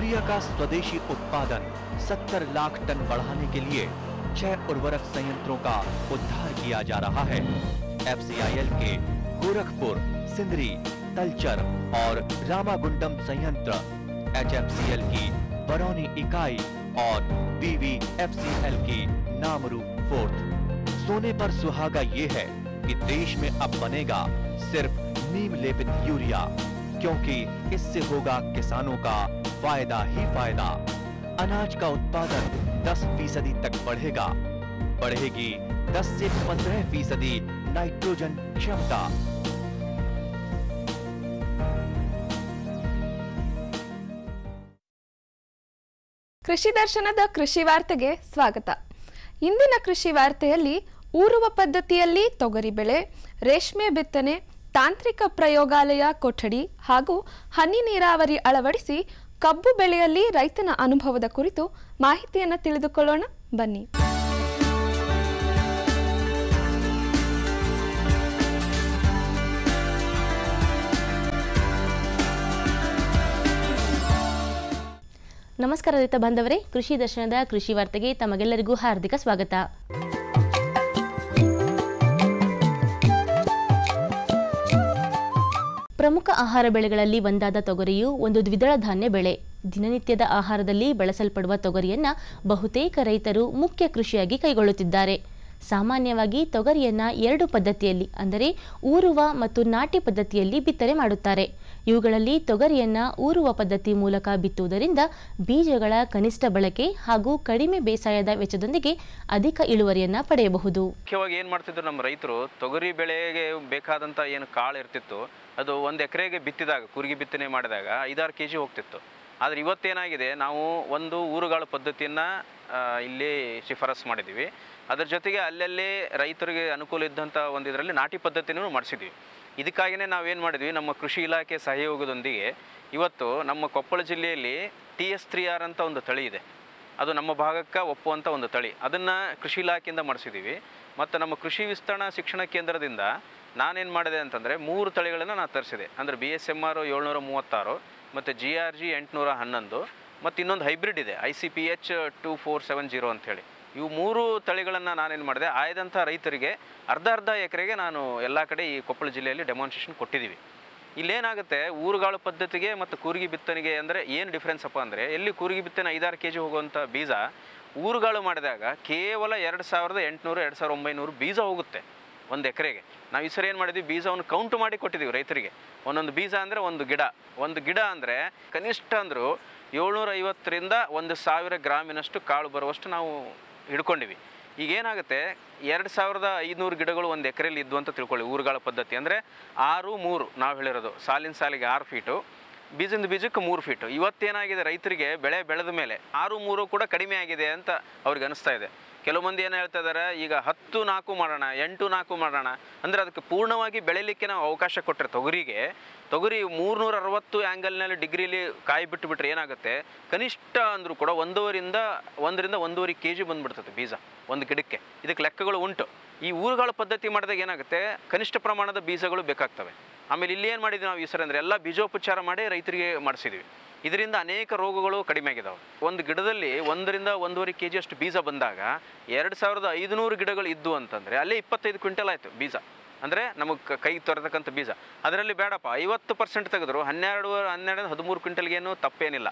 Urea का स्वदेशी उत्पादन 70 लाख टन बढ़ाने के लिए छह उर्वरक संयंत्रों का उद्धार किया जा रहा है एफसीआईएल के गोरखपुर सिंदरी तलचर और रामागुंडम संयंत्र एचएफसीएल की बरौनी इकाई और बीवीएफसीएल की नामरू फोर्थ सोने पर सुहागा ये है कि देश में अब बनेगा सिर्फ नीम लेपित यूरिया क्योंकि इससे होगा किसानों का फायदा ही फायदा अनाज का उत्पादन 10 फीसदी तक बढ़ेगा बढ़ेगी 10 से 15 फीसदी नाइट्रोजन क्षमता ಕೃಷಿ ದರ್ಶನದ ಕೃಷಿ ವಾರ್ತೆಗೆ ಸ್ವಾಗತ ಇಂದಿನ ಕೃಷಿ ವಾರ್ತೆಯಲ್ಲಿ ಊರುವ ಪದ್ಧತಿಯಲ್ಲಿ ತೊಗರಿ ಬೆಳೆ ರೇಷ್ಮೆ ಬಿತ್ತನೆ ತಾಂತ್ರಿಕ ಪ್ರಯೋಗಾಲಯ ಕೊಠಡಿ ಹಾಗೂ ಹನಿ ನೀರಾವರಿ ಅಳವಡಿಸಿ ಕಬ್ಬು ಬೆಳೆಯಲ್ಲಿ ರೈತನ ಅನುಭವದ ಕುರಿತು ಮಾಹಿತಿಯನ್ನು ತಿಳಿದುಕೊಳ್ಳೋಣ ಬನ್ನಿ ನಮಸ್ಕಾರ ರೈತ ಬಾಂಧವರೇ ಕೃಷಿ ದರ್ಶನದ ಕೃಷಿ ವಾರ್ತೆಗೆ ತಮಗೆಲ್ಲರಿಗೂ ಹಾರ್ದಿಕ ಸ್ವಾಗತ ಪ್ರಮುಖ ಆಹಾರ ಬೆಳೆಗಳಲ್ಲಿ ಒಂದಾದ ತೊಗರಿಯು ಒಂದು ದ್ವಿದಳ ಧಾನ್ಯ ಬೆಳೆ ದಿನನಿತ್ಯದ ಆಹಾರದಲ್ಲಿ ಬಳಸಲ್ಪಡುವ ತೊಗರಿಯನ್ನ ಬಹುತೇಕ ರೈತರು ಮುಖ್ಯ ಕೃಷಿಯಾಗಿ ಕೈಗೊಳ್ಳುತ್ತಿದ್ದಾರೆ ಸಾಮಾನ್ಯವಾಗಿ ತೊಗರಿಯನ್ನ ಎರಡು ಪದ್ಧತಿಯಲ್ಲಿ ಅಂದರೆ ಊರುವ ಮತ್ತು ನಾಟಿ ಪದ್ಧತಿಯಲ್ಲಿ ಬಿತ್ತನೆ ಮಾಡುತ್ತಾರೆ ಇವುಗಳಲ್ಲಿ ತೊಗರಿಯನ್ನ ಊರುವ ಪದ್ಧತಿ ಮೂಲಕ ಬಿತ್ತುವುದರಿಂದ ಬೀಜಗಳ ಕನಿಷ್ಠ ಬಳಕೆ ಹಾಗೂ ಕಡಿಮೆ ಬೇಸಾಯದ ವೆಚ್ಚದೊಂದಿಗೆ ಅಧಿಕ ಇಳುವರಿಯನ್ನ ಪಡೆಯಬಹುದು ಮುಖ್ಯವಾಗಿ ಏನು ಮಾಡ್ತಿದ್ರು ನಮ್ಮ ರೈತರು ತೊಗರಿ ಬೆಳೆಗೆ ಬೇಕಾದಂಥ ಏನು ಕಾಳು ಇರ್ತಿತ್ತು ಅದು ಒಂದು ಎಕರೆಗೆ ಬಿತ್ತಿದಾಗ ಕುರುಗಿ ಬಿತ್ತನೆ ಮಾಡಿದಾಗ ಐದಾರು ಕೆ ಜಿ ಹೋಗ್ತಿತ್ತು ಆದರೆ ಇವತ್ತೇನಾಗಿದೆ ನಾವು ಒಂದು ಊರುಗಾಳು ಪದ್ಧತಿಯನ್ನು ಇಲ್ಲಿ ಶಿಫಾರಸ್ ಮಾಡಿದ್ದೀವಿ ಅದರ ಜೊತೆಗೆ ಅಲ್ಲಲ್ಲಿ ರೈತರಿಗೆ ಅನುಕೂಲ ಇದ್ದಂಥ ಒಂದು ಇದರಲ್ಲಿ ನಾಟಿ ಪದ್ಧತಿನೂ ಮಾಡಿಸಿದ್ವಿ ಇದಕ್ಕಾಗಿಯೇ ನಾವೇನು ಮಾಡಿದ್ವಿ ನಮ್ಮ ಕೃಷಿ ಇಲಾಖೆ ಸಹಯೋಗದೊಂದಿಗೆ ಇವತ್ತು ನಮ್ಮ ಕೊಪ್ಪಳ ಜಿಲ್ಲೆಯಲ್ಲಿ ಟಿ ಎಸ್ ತ್ರೀ ಆರ್ ಅಂತ ಒಂದು ತಳಿ ಇದೆ ಅದು ನಮ್ಮ ಭಾಗಕ್ಕೆ ಒಪ್ಪುವಂಥ ಒಂದು ತಳಿ ಅದನ್ನು ಕೃಷಿ ಇಲಾಖೆಯಿಂದ ಮಾಡಿಸಿದ್ದೀವಿ ಮತ್ತು ನಮ್ಮ ಕೃಷಿ ವಿಸ್ತರಣಾ ಶಿಕ್ಷಣ ಕೇಂದ್ರದಿಂದ ನಾನೇನು ಮಾಡಿದೆ ಅಂತಂದರೆ ಮೂರು ತಳಿಗಳನ್ನು ನಾನು ತರಿಸಿದೆ ಅಂದರೆ ಬಿ ಎಸ್ ಎಮ್ ಆರ್ ಏಳ್ನೂರ ಮೂವತ್ತಾರು ಮತ್ತು ಜಿ ಆರ್ ಜಿ ಎಂಟುನೂರ ಹನ್ನೊಂದು ಮತ್ತು ಇನ್ನೊಂದು ಹೈಬ್ರಿಡ್ ಇದೆ I C P H two four seven zero ಅಂಥೇಳಿ ಇವು ಮೂರು ತಳಿಗಳನ್ನು ನಾನೇನು ಮಾಡಿದೆ ಆಯ್ದಂಥ ರೈತರಿಗೆ ಅರ್ಧ ಅರ್ಧ ಎಕರೆಗೆ ನಾನು ಎಲ್ಲ ಕಡೆ ಈ ಕೊಪ್ಪಳ ಜಿಲ್ಲೆಯಲ್ಲಿ ಡೆಮಾನ್ಸ್ಟ್ರೇಷನ್ ಕೊಟ್ಟಿದ್ದೀವಿ ಇಲ್ಲೇನಾಗುತ್ತೆ ಊರುಗಾಳು ಪದ್ಧತಿಗೆ ಮತ್ತು ಕೂರ್ಗಿ ಬಿತ್ತನೆಗೆ ಅಂದರೆ ಏನು ಡಿಫ್ರೆನ್ಸ್ ಅಪ್ಪ ಅಂದರೆ ಎಲ್ಲಿ ಕೂರ್ಗಿ ಬಿತ್ತನೆ ಐದಾರು ಕೆ ಜಿ ಹೋಗುವಂಥ ಬೀಜ ಊರುಗಾಳು ಮಾಡಿದಾಗ ಕೇವಲ ಎರಡು ಸಾವಿರದ ಎಂಟುನೂರು ಎರಡು ಸಾವಿರದ ಒಂಬೈನೂರು ಬೀಜ ಹೋಗುತ್ತೆ ಒಂದು ಎಕರೆಗೆ ನಾವು ಈ ಸರಿ ಏನು ಮಾಡಿದ್ವಿ ಬೀಜವನ್ನು ಕೌಂಟ್ ಮಾಡಿ ಕೊಟ್ಟಿದ್ದೀವಿ ರೈತರಿಗೆ ಒಂದೊಂದು ಬೀಜ ಅಂದರೆ ಒಂದು ಗಿಡ ಒಂದು ಗಿಡ ಅಂದರೆ ಕನಿಷ್ಠ ಅಂದರೂ ಏಳ್ನೂರ ಐವತ್ತರಿಂದ ಒಂದು ಸಾವಿರ ಗ್ರಾಮಿನಷ್ಟು ಕಾಳು ಬರುವಷ್ಟು ನಾವು ಹಿಡ್ಕೊಂಡಿವಿ ಈಗ ಏನಾಗುತ್ತೆ ಎರಡು ಸಾವಿರದ ಐದುನೂರು ಗಿಡಗಳು ಒಂದು ಎಕರೆಯಲ್ಲಿ ಇದ್ವು ಅಂತ ತಿಳ್ಕೊಳ್ಳಿ ಊರುಗಾಳ ಪದ್ಧತಿ ಅಂದರೆ ಆರು ಮೂರು ನಾವು ಹೇಳಿರೋದು ಸಾಲಿನ ಸಾಲಿಗೆ ಆರು ಫೀಟು ಬೀಜದಿಂದ ಬೀಜಕ್ಕೆ ಮೂರು ಫೀಟು ಇವತ್ತೇನಾಗಿದೆ ರೈತರಿಗೆ ಬೆಳೆ ಬೆಳೆದ ಮೇಲೆ ಆರು ಮೂರು ಕೂಡ ಕಡಿಮೆ ಆಗಿದೆ ಅಂತ ಅವ್ರಿಗೆ ಅನಿಸ್ತಾ ಇದೆ ಕೆಲವು ಮಂದಿ ಏನು ಹೇಳ್ತಾ ಇದ್ದಾರೆ ಈಗ ಹತ್ತು ನಾಲ್ಕು ಮಾಡೋಣ ಎಂಟು ನಾಲ್ಕು ಮಾಡೋಣ ಅಂದರೆ ಅದಕ್ಕೆ ಪೂರ್ಣವಾಗಿ ಬೆಳಿಲಿಕ್ಕೆ ನಾವು ಅವಕಾಶ ಕೊಟ್ಟರೆ ತೊಗರಿಗೆ ತೊಗರಿ ಮೂರ್ನೂರ ಅರವತ್ತು ಆ್ಯಂಗಲ್ನಲ್ಲಿ ಡಿಗ್ರಿಲಿ ಕಾಯಿ ಬಿಟ್ಟು ಬಿಟ್ರೆ ಏನಾಗುತ್ತೆ ಕನಿಷ್ಠ ಅಂದರೂ ಕೂಡ ಒಂದೂವರಿಂದ ಒಂದರಿಂದ ಒಂದೂವರೆ ಕೆ ಜಿ ಬಂದ್ಬಿಡ್ತದೆ ಬೀಜ ಒಂದು ಗಿಡಕ್ಕೆ ಇದಕ್ಕೆ ಲೆಕ್ಕಗಳು ಉಂಟು ಈ ಊರುಗಳ ಪದ್ಧತಿ ಮಾಡಿದಾಗ ಏನಾಗುತ್ತೆ ಕನಿಷ್ಠ ಪ್ರಮಾಣದ ಬೀಜಗಳು ಬೇಕಾಗ್ತವೆ ಆಮೇಲೆ ಇಲ್ಲಿ ಏನು ಮಾಡಿದ್ವಿ ನಾವು ಈ ಸರಿ ಅಂದರೆ ಎಲ್ಲ ಬೀಜೋಪಚಾರ ಮಾಡಿ ರೈತರಿಗೆ ಮಾಡಿಸಿದ್ವಿ ಇದರಿಂದ ಅನೇಕ ರೋಗಗಳು ಕಡಿಮೆ ಆಗಿದಾವೆ ಒಂದು ಗಿಡದಲ್ಲಿ ಒಂದರಿಂದ ಒಂದೂವರೆ ಕೆ ಅಷ್ಟು ಬೀಜ ಬಂದಾಗ ಎರಡು ಸಾವಿರದ ಐದುನೂರು ಗಿಡಗಳು ಇದ್ದು ಅಂತಂದರೆ ಅಲ್ಲೇ ಇಪ್ಪತ್ತೈದು ಕ್ವಿಂಟಲ್ ಆಯಿತು ಬೀಜ ಅಂದರೆ ನಮಗೆ ಕೈ ತೊರೆತಕ್ಕಂಥ ಬೀಜ ಅದರಲ್ಲಿ ಬೇಡಪ್ಪ ಐವತ್ತು ಪರ್ಸೆಂಟ್ ತೆಗೆದ್ರು ಹನ್ನೆರಡು ಹನ್ನೆರಡು ಹದಿಮೂರು ಕ್ವಿಂಟಲ್ಗೇನು ತಪ್ಪೇನಿಲ್ಲ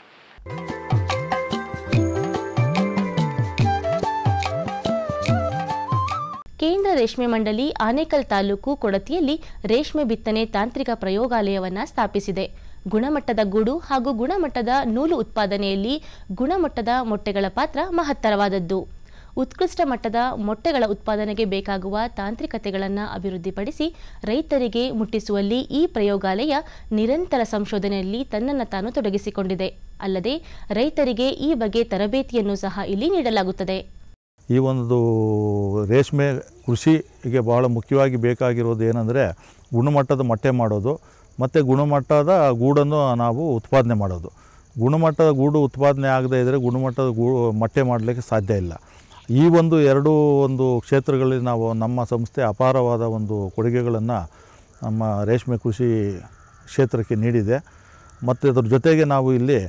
ಕೇಂದ್ರ ರೇಷ್ಮೆ ಮಂಡಳಿ ಆನೇಕಲ್ ತಾಲೂಕು ಕೊಡತಿಯಲ್ಲಿ ರೇಷ್ಮೆ ಬಿತ್ತನೆ ತಾಂತ್ರಿಕ ಪ್ರಯೋಗಾಲಯವನ್ನ ಸ್ಥಾಪಿಸಿದೆ ಗುಣಮಟ್ಟದ ಗೂಡು ಹಾಗೂ ಗುಣಮಟ್ಟದ ನೂಲು ಉತ್ಪಾದನೆಯಲ್ಲಿ ಗುಣಮಟ್ಟದ ಮೊಟ್ಟೆಗಳ ಪಾತ್ರ ಮಹತ್ತರವಾದದ್ದು ಉತ್ಕೃಷ್ಟ ಮಟ್ಟದ ಮೊಟ್ಟೆಗಳ ಉತ್ಪಾದನೆಗೆ ಬೇಕಾಗುವ ತಾಂತ್ರಿಕತೆಗಳನ್ನು ಅಭಿವೃದ್ಧಿಪಡಿಸಿ ರೈತರಿಗೆ ಮುಟ್ಟಿಸುವಲ್ಲಿ ಈ ಪ್ರಯೋಗಾಲಯ ನಿರಂತರ ಸಂಶೋಧನೆಯಲ್ಲಿ ತನ್ನನ್ನು ತಾನು ತೊಡಗಿಸಿಕೊಂಡಿದೆ ಅಲ್ಲದೆ ರೈತರಿಗೆ ಈ ಬಗ್ಗೆ ತರಬೇತಿಯನ್ನು ಸಹ ಇಲ್ಲಿ ನೀಡಲಾಗುತ್ತದೆ ಈ ಒಂದು ರೇಷ್ಮೆ ಕೃಷಿಗೆ ಭಾಳ ಮುಖ್ಯವಾಗಿ ಬೇಕಾಗಿರೋದು ಏನಂದರೆ ಗುಣಮಟ್ಟದ ಮೊಟ್ಟೆ ಮಾಡೋದು ಮತ್ತು ಗುಣಮಟ್ಟದ ಗೂಡನ್ನು ನಾವು ಉತ್ಪಾದನೆ ಮಾಡೋದು ಗುಣಮಟ್ಟದ ಗೂಡು ಉತ್ಪಾದನೆ ಆಗದೇ ಇದ್ದರೆ ಗುಣಮಟ್ಟದ ಗೂ ಮೊಟ್ಟೆ ಮಾಡಲಿಕ್ಕೆ ಸಾಧ್ಯ ಇಲ್ಲ ಈ ಒಂದು ಎರಡು ಒಂದು ಕ್ಷೇತ್ರಗಳಲ್ಲಿ ನಾವು ನಮ್ಮ ಸಂಸ್ಥೆ ಅಪಾರವಾದ ಒಂದು ಕೊಡುಗೆಗಳನ್ನು ನಮ್ಮ ರೇಷ್ಮೆ ಕೃಷಿ ಕ್ಷೇತ್ರಕ್ಕೆ ನೀಡಿದೆ ಮತ್ತು ಅದ್ರ ಜೊತೆಗೆ ನಾವು ಇಲ್ಲಿ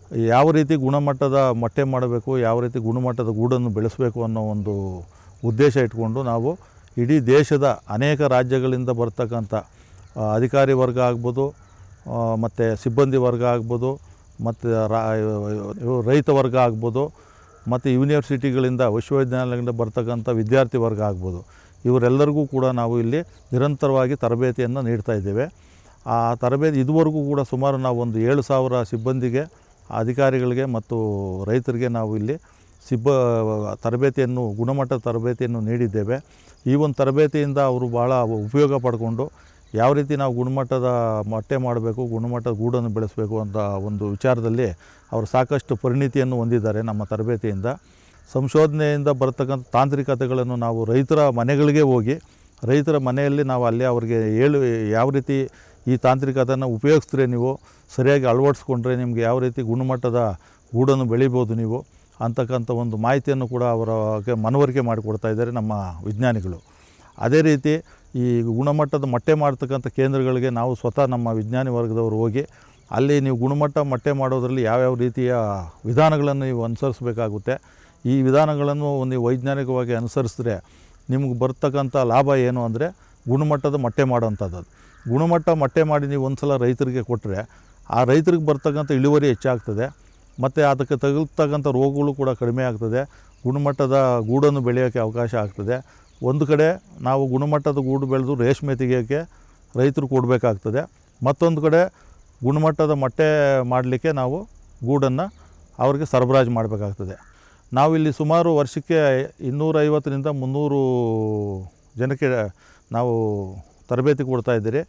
ಯಾವ ರೀತಿ ಗುಣಮಟ್ಟದ ಮೊಟ್ಟೆ ಮಾಡಬೇಕು ಯಾವ ರೀತಿ ಗುಣಮಟ್ಟದ ಗೂಡನ್ನು ಬೆಳೆಸಬೇಕು ಅನ್ನೋ ಒಂದು ಉದ್ದೇಶ ಇಟ್ಕೊಂಡು ನಾವು ಇಡೀ ದೇಶದ ಅನೇಕ ರಾಜ್ಯಗಳಿಂದ ಬರ್ತಕ್ಕಂಥ ಆ, ಅಧಿಕಾರಿ ವರ್ಗ ಆಗ್ಬೋದು ಮತ್ತು ಸಿಬ್ಬಂದಿ ವರ್ಗ ಆಗ್ಬೋದು ಮತ್ತು ರಾ ಇವು ರೈತ ವರ್ಗ ಆಗ್ಬೋದು ಮತ್ತು ಯೂನಿವರ್ಸಿಟಿಗಳಿಂದ ವಿಶ್ವವಿದ್ಯಾನಿಲಯಗಳಿಂದ ಬರ್ತಕ್ಕಂಥ ವಿದ್ಯಾರ್ಥಿ ವರ್ಗ ಆಗ್ಬೋದು ಇವರೆಲ್ಲರಿಗೂ ಕೂಡ ನಾವು ಇಲ್ಲಿ ನಿರಂತರವಾಗಿ ತರಬೇತಿಯನ್ನು ನೀಡ್ತಾ ಇದ್ದೇವೆ ಆ ತರಬೇತಿ ಇದುವರೆಗೂ ಕೂಡ ಸುಮಾರು ನಾವು ಒಂದು ಏಳು ಸಾವಿರ ಸಿಬ್ಬಂದಿಗೆ ಅಧಿಕಾರಿಗಳಿಗೆ ಮತ್ತು ರೈತರಿಗೆ ನಾವು ಇಲ್ಲಿ ಸಿಬ್ಬ ತರಬೇತಿಯನ್ನು ಗುಣಮಟ್ಟದ ತರಬೇತಿಯನ್ನು ನೀಡಿದ್ದೇವೆ ಈ ಒಂದು ತರಬೇತಿಯಿಂದ ಅವರು ಭಾಳ ಉಪಯೋಗ ಪಡ್ಕೊಂಡು ಯಾವ ರೀತಿ ನಾವು ಗುಣಮಟ್ಟದ ಮೊಟ್ಟೆ ಮಾಡಬೇಕು ಗುಣಮಟ್ಟದ ಗೂಡನ್ನು ಬೆಳೆಸಬೇಕು ಅಂತ ಒಂದು ವಿಚಾರದಲ್ಲಿ ಅವರು ಸಾಕಷ್ಟು ಪರಿಣಿತಿಯನ್ನು ಹೊಂದಿದ್ದಾರೆ ನಮ್ಮ ತರಬೇತಿಯಿಂದ ಸಂಶೋಧನೆಯಿಂದ ಬರ್ತಕ್ಕಂಥ ತಾಂತ್ರಿಕತೆಗಳನ್ನು ನಾವು ರೈತರ ಮನೆಗಳಿಗೆ ಹೋಗಿ ರೈತರ ಮನೆಯಲ್ಲಿ ನಾವು ಅಲ್ಲೇ ಅವರಿಗೆ ಹೇಳು ಯಾವ ರೀತಿ ಈ ತಾಂತ್ರಿಕತೆಯನ್ನು ಉಪಯೋಗಿಸಿದ್ರೆ ನೀವು ಸರಿಯಾಗಿ ಅಳವಡಿಸ್ಕೊಂಡ್ರೆ ನಿಮಗೆ ಯಾವ ರೀತಿ ಗುಣಮಟ್ಟದ ಗೂಡನ್ನು ಬೆಳಿಬೋದು ನೀವು ಅಂತಕ್ಕಂಥ ಒಂದು ಮಾಹಿತಿಯನ್ನು ಕೂಡ ಅವರಿಗೆ ಮನವರಿಕೆ ಮಾಡಿಕೊಡ್ತಾ ಇದ್ದಾರೆ ನಮ್ಮ ವಿಜ್ಞಾನಿಗಳು ಅದೇ ರೀತಿ ಈ ಗುಣಮಟ್ಟದ ಮೊಟ್ಟೆ ಮಾಡ್ತಕ್ಕಂಥ ಕೇಂದ್ರಗಳಿಗೆ ನಾವು ಸ್ವತಃ ನಮ್ಮ ವಿಜ್ಞಾನಿ ವರ್ಗದವರು ಹೋಗಿ ಅಲ್ಲಿ ನೀವು ಗುಣಮಟ್ಟ ಮೊಟ್ಟೆ ಮಾಡೋದರಲ್ಲಿ ಯಾವ್ಯಾವ ರೀತಿಯ ವಿಧಾನಗಳನ್ನು ನೀವು ಅನುಸರಿಸಬೇಕಾಗುತ್ತೆ ಈ ವಿಧಾನಗಳನ್ನು ನೀವು ವೈಜ್ಞಾನಿಕವಾಗಿ ಅನುಸರಿಸಿದ್ರೆ ನಿಮ್ಗೆ ಬರ್ತಕ್ಕಂಥ ಲಾಭ ಏನು ಅಂದರೆ ಗುಣಮಟ್ಟದ ಮೊಟ್ಟೆ ಮಾಡೋವಂಥದ್ದು ಗುಣಮಟ್ಟ ಮೊಟ್ಟೆ ಮಾಡಿ ನೀವು ಒಂದು ಸಲ ರೈತರಿಗೆ ಕೊಟ್ಟರೆ ಆ ರೈತರಿಗೆ ಬರ್ತಕ್ಕಂಥ ಇಳುವರಿ ಹೆಚ್ಚಾಗ್ತದೆ ಮತ್ತು ಅದಕ್ಕೆ ತಗುಲ್ತಕ್ಕಂಥ ರೋಗಗಳು ಕೂಡ ಕಡಿಮೆ ಆಗ್ತದೆ ಗುಣಮಟ್ಟದ ಗೂಡನ್ನು ಬೆಳೆಯೋಕ್ಕೆ ಅವಕಾಶ ಆಗ್ತದೆ ಒಂದು ಕಡೆ ನಾವು ಗುಣಮಟ್ಟದ ಗೂಡು ಬೆಳೆದು ರೇಷ್ಮೆ ತೆಗೆಯೋಕ್ಕೆ ರೈತರು ಕೊಡಬೇಕಾಗ್ತದೆ ಮತ್ತೊಂದು ಕಡೆ ಗುಣಮಟ್ಟದ ಮೊಟ್ಟೆ ಮಾಡಲಿಕ್ಕೆ ನಾವು ಗೂಡನ್ನು ಅವ್ರಿಗೆ ಸರಬರಾಜು ಮಾಡಬೇಕಾಗ್ತದೆ ನಾವಿಲ್ಲಿ ಸುಮಾರು ವರ್ಷಕ್ಕೆ ಇನ್ನೂರೈವತ್ತರಿಂದ ಮುನ್ನೂರು ಜನಕ್ಕೆ ನಾವು ತರಬೇತಿ ಕೊಡ್ತಾ ಇದ್ದೀರಿ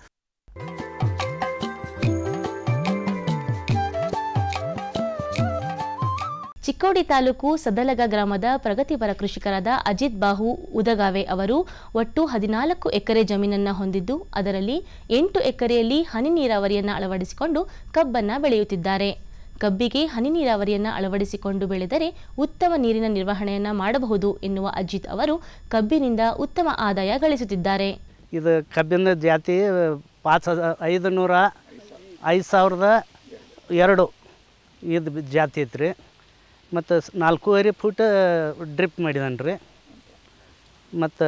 ಚಿಕ್ಕೋಡಿ ತಾಲೂಕು ಸದಲಗ ಗ್ರಾಮದ ಪ್ರಗತಿಪರ ಕೃಷಿಕರಾದ ಅಜಿತ್ ಬಾಹು ಉದಗಾವೆ ಅವರು ಒಟ್ಟು ಹದಿನಾಲ್ಕು ಎಕರೆ ಜಮೀನನ್ನ ಹೊಂದಿದ್ದು ಅದರಲ್ಲಿ ಎಂಟು ಎಕರೆಯಲ್ಲಿ ಹನಿ ನೀರಾವರಿಯನ್ನ ಅಳವಡಿಸಿಕೊಂಡು ಕಬ್ಬನ್ನ ಬೆಳೆಯುತ್ತಿದ್ದಾರೆ ಕಬ್ಬಿಗೆ ಹನಿ ನೀರಾವರಿಯನ್ನ ಅಳವಡಿಸಿಕೊಂಡು ಬೆಳೆದರೆ ಉತ್ತಮ ನೀರಿನ ನಿರ್ವಹಣೆಯನ್ನ ಮಾಡಬಹುದು ಎನ್ನುವ ಅಜಿತ್ ಅವರು ಕಬ್ಬಿನಿಂದ ಉತ್ತಮ ಆದಾಯ ಗಳಿಸುತ್ತಿದ್ದಾರೆ ಇದು ಕಬ್ಬಿನ ಜಾತಿ ಪಾಚ್ ಹಜಾರ್ ಐದು ನೂರ ಐದು ಸಾವಿರದ ಎರಡು ಇದು ಬಿ- ಜಾತಿ ಐತ್ರಿ ಮತ್ತು ಸ್- ನಾಲ್ಕೂವರೆ ಫೂಟ್ ಡ್ರಿಪ್ ಮಾಡಿದಾನೆ ರೀ ಮತ್ತು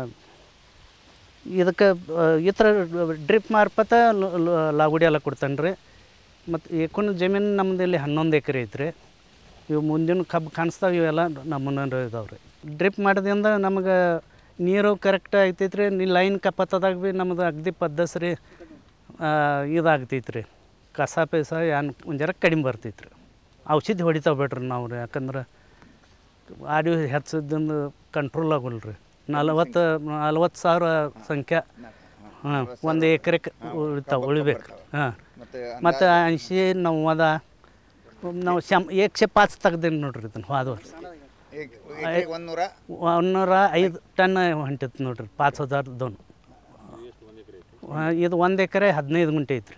ಇದಕ್ಕೆ ಈ ಥರ ಡ್ರಿಪ್ ಮಾರ್ಫತ ಲ- ಲ- ಲಾಗುಡಿ ಎಲ್ಲ ಕೊಡ್ತಾನೆ ರೀ ಮತ್ತು ಏಕೂನ್ ಜಮೀನು ನಮ್ದು ಇಲ್ಲಿ ಹನ್ನೊಂದು ಎಕರೆ ಐತ್ರಿ ಇವು ಮುಂದಿನ ಕಬ್ಬು ಕಾಣಿಸ್ತಾವೆ ಇವೆಲ್ಲ ನಮ್ಮನ್ನ ಇದಾವೆ ರೀ ಡ್ರಿಪ್ ಮಾಡೋದ್ರಿಂದ ನಮಗೆ ನೀರು ಕರೆಕ್ಟ್ ಆಗ್ತೈತೆ ರೀ ನೀ ಲೈನ್ ಕಪ್ಪತ್ತದಾಗ ಭೀ ನಮ್ದು ಅಗ್ದಿ ಪದ್ದಸ್ ರೀ ಇದಾಗ್ತೈತೆ ರೀ ಕಸ ಪೀಸ ಏನು ಒಂದು ಜರ ಕಡಿಮೆ ಬರ್ತೈತೆ ರೀ ಔಷಧಿ ಹೊಡಿತಾವೆ ಬಿಡ್ರಿ ನಾವು ರೀ ಯಾಕಂದ್ರೆ ಆಡಿ ಹೆಚ್ಚಿದ್ದು ಕಂಟ್ರೋಲ್ ಆಗೋಲ್ಲ ರೀ ನಲವತ್ತು ನಲ್ವತ್ತು ಸಾವಿರ ಸಂಖ್ಯೆ ಹಾಂ ಒಂದು ಎಕರೆ ಉಳಿತಾವೆ ಉಳಿಬೇಕು ಹಾಂ ಮತ್ತು ಐಂಶಿ ನವ್ವದ ನಾವು ಶಂ ಏಕ್ಷೆ ಪಾಚ್ ತೆಗ್ದೇನೆ ನೋಡ್ರಿ ಇದನ್ನು ಹೋದ ವರ್ಷ ಒಂದೂರ ಒಂದೂರ ಐದು ಟನ್ ಹೊಂಟಿತ್ತು ನೋಡ್ರಿ ಪಾಚ್ ಹಜಾರ್ದವನು ಇದು ಒಂದು ಎಕರೆ ಹದಿನೈದು ಗುಂಟೆ ಐತ್ರಿ